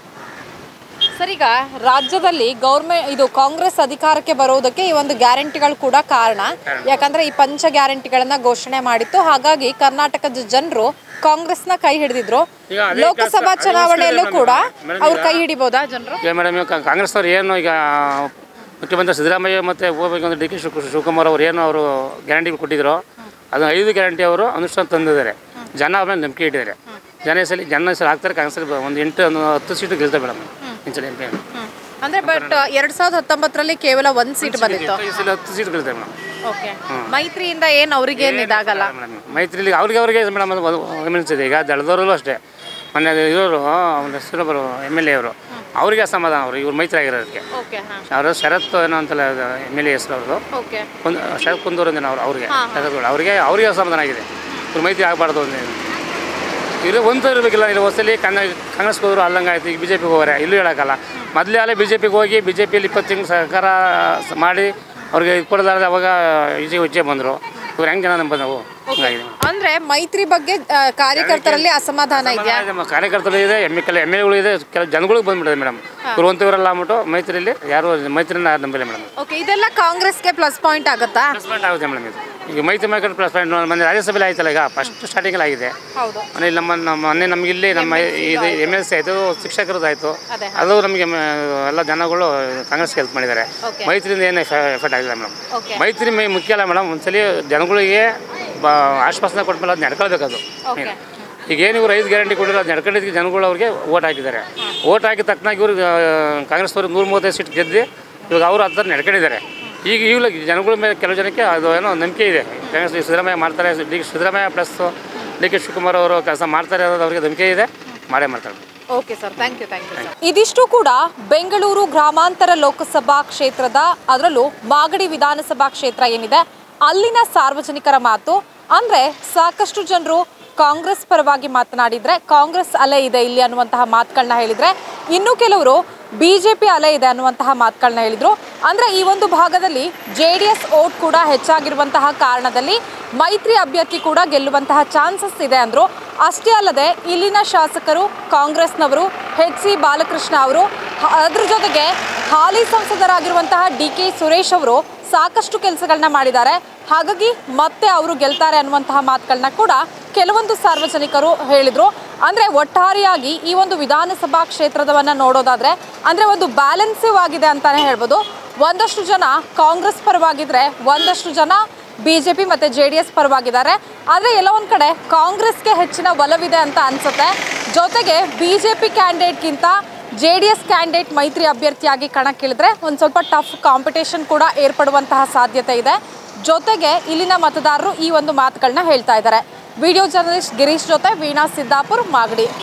ಸರ್ ಈಗ ರಾಜ್ಯದಲ್ಲಿ ಗೌರ್ಮೆಂಟ್ ಇದು ಕಾಂಗ್ರೆಸ್ ಅಧಿಕಾರಕ್ಕೆ ಬರುವುದಕ್ಕೆ ಈ ಒಂದು ಗ್ಯಾರಂಟಿಗಳು ಕೂಡ ಕಾರಣ ಯಾಕಂದ್ರೆ ಈ ಪಂಚ ಗ್ಯಾರಂಟಿಗಳನ್ನ ಘೋಷಣೆ ಮಾಡಿತ್ತು ಹಾಗಾಗಿ ಕರ್ನಾಟಕದ ಜನರು ಕಾಂಗ್ರೆಸ್ನ ಕೈ ಹಿಡಿದಿದ್ರು ಈಗ ಅದೇ ಲೋಕಸಭಾ ಕೆಲಸ- ಚುನಾವಣೆಯಲ್ಲೂ ಕೂಡ ಮೇಡಮ್ ಅವ್ರು ಈಗ- ಕೈ ಹಿಡಿಬೋದಾ ಜನರು ಈಗ ಮೇಡಮ್ ಈಗ ಕಾಂಗ್ರೆಸ್ ಅವ್ರು ಏನು ಈಗ ಮುಖ್ಯಮಂತ್ರಿ ಸಿದ್ದರಾಮಯ್ಯ ಮತ್ತು ಹೋಗ್ಬೇಕಂದ್ರೆ ಡಿ ಕೆ ಶಿವ ಶಿವಕುಮಾರ್ ಅವರು ಏನು ಅವರು ಗ್ಯಾರಂಟಿ ಕೊಟ್ಟಿದ್ರು ಅದನ್ನು ಐದು ಗ್ಯಾರಂಟಿ ಅವರು ಅನುಷ್ಠಾನ ತಂದಿದ್ದಾರೆ ಜನ ಅವ್ರ ಮೇಲೆ ನಂಬಿಕೆ ಇಟ್ಟಿದ್ದಾರೆ ಜನ ಈ ಸಲ ಜನ ಈ ಸಲ ಹಾಕ್ತಾರೆ ಕಾಂಗ್ರೆಸ್ ಒಂದು ಎಂಟು ಒಂದು ಹತ್ತು ಸೀಟು ಗೆಲ್ತಾರೆ ಮೇಡಮ್ ಈ ಸಲ ಎಂ ಪಿ ಅಂದ್ರೆ ಬಟ್ ಎರಡ್ ಸಾವಿರದ ಹತ್ತೊಂಬತ್ತರಲ್ಲಿ ಕೇವಲ ಒಂದ್ ಸೀಟ್ ಬಂದಿತ್ತು ಈ ಸಲ ಹತ್ತು ಸೀಟು ಗೆಲ್ತಾರೆ ಮೇಡಮ್ ಓಕೆ ಮೈತ್ರಿಯಿಂದ ಏನ್ ಅವ್ರಿಗೆ ಏನ್ ಇದಾಗಲ್ಲ ಮೈತ್ರಿಲಿ ಅವ್ರಿಗೆ ಅವ್ರಿಗೆ ಮೇಡಮ್ ಅದು ಗಮನಿಸ್ ಇದೆ ಈಗ ದಳದವರಲ್ಲೂ ಅಷ್ಟೇ ಮೊನ್ನೆ ಇವರು ಒಂದು ಹೆಸರೊಬ್ಬರು ಎಮ್ ಎಲ್ ಎ ಅವರು ಅವರಿಗೆ ಅಸಮಾಧಾನ ಅವರು ಇವ್ರು ಮೈತ್ರಿ ಆಗಿರೋದಕ್ಕೆ ಓಕೆ ಹಾ ಅವರು ಶರತ್ ಏನೋ ಅಂತಲ್ಲ ಎಮ್ ಎಲ್ ಎ ಹೆಸರು ಅವ್ರದ್ದು ಓಕೆ ಒಂದು ಶರತ್ ಕುಂದೂರು ಅಂದಿನ ಅವ್ರು ಅವ್ರಿಗೆ ಹಾ, ಶರತ್ ಗೌಡ. ಅವ್ರಿಗೆ ಅವರಿಗೆ ಅಸಮಾಧಾನ ಆಗಿದೆ ಇವ್ರು ಮೈತ್ರಿ ಆಗಬಾರ್ದು ಅಂತ ಇವರು ಒಂದು ಇರಬೇಕಿಲ್ಲ ಇಲ್ಲಿ ಹೊಸಲಿ ಕನ್ನ ಕಾಂಗ್ರೆಸ್ಗೆ ಹೋದ್ರು ಅಲ್ಲಂಗೆ ಆಯ್ತು ಈಗ ಬಿ ಜೆ ಪಿಗೆ ಹೋಗೋರೆ ಇಲ್ಲೂ ಹೇಳೋಕ್ಕಲ್ಲ ಮೊದಲೇ ಅಲ್ಲೇ ಬಿ ಜೆ ಪಿಗೆ ಹೋಗಿ ಬಿ ಜೆ ಪಿಯಲ್ಲಿ ಇಪ್ಪತ್ತು ತಿಂಗಳು ಸರ್ಕಾರ ಸ- ಮಾಡಿ ಅವ್ರಿಗೆ ಇದು ಕೊಡದಾದ್ರೆ ಅವಾಗ ಈಚೆ ಉಚ್ಚೆ ಬಂದರು ಇವ್ರು ಹೆಂಗೆ ಜನ ನಂಬೋದು ನಾವು ಹಂಗಾಗಿದೆ ಅಂದ್ರೆ ಮೈತ್ರಿ ಬಗ್ಗೆ ಆ, ಕಾರ್ಯಕರ್ತರಲ್ಲಿ ಅಸಮಾಧಾನ ಇದೆಯಾ ನಮ್ಮ ಕಾರ್ಯಕರ್ತರು ಇದೆ ಎಮ್ ಎಲ್ ಎಮ್ ಎಲ್ ಗಳು ಇದೆ ಕೆಲವು ಜನಗಳಿಗೆ ಬಂದ್ಬಿಟ್ಟಿದೆ ಮೇಡಮ್ ಇರುವಂಥವರೆಲ್ಲ ಅಂದ್ಬಿಟ್ಟು ಮೈತ್ರಿಯಲ್ಲಿ ಯಾರು ಮೈತ್ರಿನ ಯಾರು ನಂಬಿಲ್ಲ ಮೇಡಮ್ ಓಕೆ ಇದೆಲ್ಲ ಕಾಂಗ್ರೆಸ್ಗೆ ಪ್ಲಸ್ ಪಾಯಿಂಟ್ ಆಗುತ್ತಾ ಪ್ಲಸ್ ಪಾಯಿಂಟ್ ಆಗುತ್ತೆ ಮೇಡಮ್ ಇದು ಈಗ ಮೈತ್ರಿ ಮಾಡ್ಕೊಂಡು ಪ್ಲಸ್ ಪಾಯಿಂಟ್ ಮೊನ್ನೆ ರಾಜ್ಯಸಭೆಯಲ್ಲಿ ಆಯ್ತಲ್ಲ ಈಗ ಫಸ್ಟ್ ಸ್ಟಾರ್ಟಿಂಗಲ್ಲಿ ಆಗಿದೆ ಹೌದು ಮೊನ್ನೆ ಇಲ್ಲಿ ನಮ್ಮ ನಮ್ಮ ಮೊನ್ನೆ ನಮಗೆ ಇಲ್ಲಿ ನಮ್ಮ ಇದು ಎಮ್ ಎಲ್ ಸಿ ಆಯಿತು ಶಿಕ್ಷಕರದ್ದು ಆಯಿತು ಅದೇ. ಅದು ನಮಗೆ ಮ- ಎಲ್ಲ ಜನಗಳು ಕಾಂಗ್ರೆಸ್ ಹೆಲ್ಪ್ ಮಾಡಿದ್ದಾರೆ Okay. ಮೈತ್ರಿಯಿಂದ ಏನು ಎಫೆಕ್ಟ್ ಆಗಿಲ್ಲ ಮೇಡಮ್ Okay. ಮೈತ್ರಿ ಮೈ ಮುಖ್ಯ ಅಲ್ಲ ಮೇಡಮ್ ಒಂದ್ಸಲಿ ಜನಗಳಿಗೆ ಬ ಆಶ್ವಾಸನೆ ಕೊಟ್ಮೇಲೆ ಅದು ನಡ್ಕೊಳ್ಬೇಕು ಅದು Okay. ಈಗ ಏನು ಇವರು ಐದು ಗ್ಯಾರಂಟಿ ಕೊಟ್ಟಿರೋ ಅದು ನಡ್ಕೊಂಡಿದ್ದಕ್ಕೆ ಜನಗಳು ಅವ್ರಿಗೆ ಓಟ್ ಹಾಕಿದ್ದಾರೆ ಓಟ್ ಹಾಕಿದ ತಕ್ಕನಾಗಿ ಇವರು ಕಾಂಗ್ರೆಸ್ ಅವರು ನೂರ ಮೂವತ್ತೈದು ಸೀಟ್ ಗೆದ್ದು ಇವಾಗ ಅವರು ಅದನ್ನ ನಡ್ಕೊಂಡಿದ್ದಾರೆ ಈಗ ಈಗಲೂ ಜನಗಳ ಮೇಲೆ ಕೆಲವು ಜನಕ್ಕೆ ಅದು ಏನೋ ನಂಬಿಕೆ ಇದೆ ಕಾಂಗ್ರೆಸ್ ಸಿದ್ದರಾಮಯ್ಯ ಮಾಡ್ತಾರೆ D K Siddaramaiah plus D K Shivakumar ಅವರು ಕೆಲಸ ಮಾಡ್ತಾರೆ ಅನ್ನೋದು ಅವರಿಗೆ ನಂಬಿಕೆ ಇದೆ ಮಾಡೇ ಮಾಡ್ತಾರೆ okay sir thank you thank you ಇದಿಷ್ಟು ಕೂಡ ಬೆಂಗಳೂರು ಗ್ರಾಮಾಂತರ ಲೋಕಸಭಾ ಕ್ಷೇತ್ರದ ಅದರಲ್ಲೂ ಮಾಗಡಿ ವಿಧಾನಸಭಾ ಕ್ಷೇತ್ರ ಏನಿದೆ ಅಲ್ಲಿನ ಸಾರ್ವಜನಿಕರ ಮಾತು ಅಂದ್ರೆ ಸಾಕಷ್ಟು ಜನರು ಕಾಂಗ್ರೆಸ್ ಪರವಾಗಿ ಮಾತನಾಡಿದ್ರೆ ಕಾಂಗ್ರೆಸ್ ಅಲೆ ಇದೆ ಇಲ್ಲಿ ಅನ್ನುವಂತಹ ಮಾತುಗಳನ್ನ ಹೇಳಿದ್ರೆ ಇನ್ನು ಕೆಲವರು ಬಿಜೆಪಿ ಅಲೆ ಇದೆ ಅನ್ನುವಂತಹ ಮಾತುಗಳನ್ನ ಹೇಳಿದ್ರು ಅಂದ್ರೆ ಈ ಒಂದು ಭಾಗದಲ್ಲಿ ಜೆ ಡಿ ಎಸ್ ಓಟ್ ಕೂಡ ಹೆಚ್ಚಾಗಿರುವಂತಹ ಕಾರಣದಲ್ಲಿ ಮೈತ್ರಿ ಅಭ್ಯರ್ಥಿ ಕೂಡ ಗೆಲ್ಲುವಂತಹ ಚಾನ್ಸಸ್ ಇದೆ ಅಂದ್ರು ಅಷ್ಟೇ ಅಲ್ಲದೆ ಇಲ್ಲಿನ ಶಾಸಕರು ಕಾಂಗ್ರೆಸ್ನವರು ಎಚ್ ಸಿ ಬಾಲಕೃಷ್ಣ ಅವರು ಹ- ಅದ್ರ ಜೊತೆಗೆ ಹಾಲಿ ಸಂಸದರಾಗಿರುವಂತಹ ಡಿ ಕೆ ಸುರೇಶ್ ಅವರು ಸಾಕಷ್ಟು ಕೆಲಸಗಳನ್ನ ಮಾಡಿದ್ದಾರೆ ಹಾಗಾಗಿ ಮತ್ತೆ ಅವರು ಗೆಲ್ತಾರೆ ಅನ್ನುವಂತಹ ಮಾತುಗಳನ್ನ ಕೂಡ ಕೆಲವೊಂದು ಸಾರ್ವಜನಿಕರು ಹೇಳಿದ್ರು ಅಂದ್ರೆ ಒಟ್ಟಾರೆಯಾಗಿ ಈ ಒಂದು ವಿಧಾನಸಭಾ ಕ್ಷೇತ್ರದವನ್ನ ನೋಡೋದಾದ್ರೆ ಅಂದ್ರೆ ಒಂದು ಬ್ಯಾಲೆನ್ಸಿವ್ ಆಗಿದೆ ಅಂತಾನೆ ಹೇಳ್ಬೋದು ಒಂದಷ್ಟು ಜನ ಕಾಂಗ್ರೆಸ್ ಪರವಾಗಿದ್ರೆ ಒಂದಷ್ಟು ಜನ ಬಿಜೆಪಿ ಮತ್ತೆ ಜೆ ಡಿ ಎಸ್ ಪರವಾಗಿದ್ದಾರೆ ಆದರೆ ಎಲ್ಲ ಒಂದು ಕಡೆ ಕಾಂಗ್ರೆಸ್ಗೆ ಹೆಚ್ಚಿನ ಒಲವಿದೆ ಅಂತ ಅನ್ಸುತ್ತೆ ಜೊತೆಗೆ ಬಿಜೆಪಿ ಕ್ಯಾಂಡಿಡೇಟ್ಗಿಂತ ಜೆ ಡಿ ಎಸ್ ಕ್ಯಾಂಡಿಡೇಟ್ ಮೈತ್ರಿ ಅಭ್ಯರ್ಥಿಯಾಗಿ ಕಣಕ್ಕಿಳಿದ್ರೆ ಒಂದು ಸ್ವಲ್ಪ ಟಫ್ ಕಾಂಪಿಟೇಷನ್ ಕೂಡ ಏರ್ಪಡುವಂತಹ ಸಾಧ್ಯತೆ ಇದೆ ಜೊತೆಗೆ ಇಲ್ಲಿನ ಮತದಾರರು ಈ ಒಂದು ಮಾತುಗಳನ್ನ ಹೇಳ್ತಾ ಇದ್ದಾರೆ ವಿಡಿಯೋ ಜರ್ನಲಿಸ್ಟ್ ಗಿರೀಶ್ ಜೊತೆ ವೀಣಾ ಸಿದ್ದಾಪುರ್ ಮಾಗಡಿ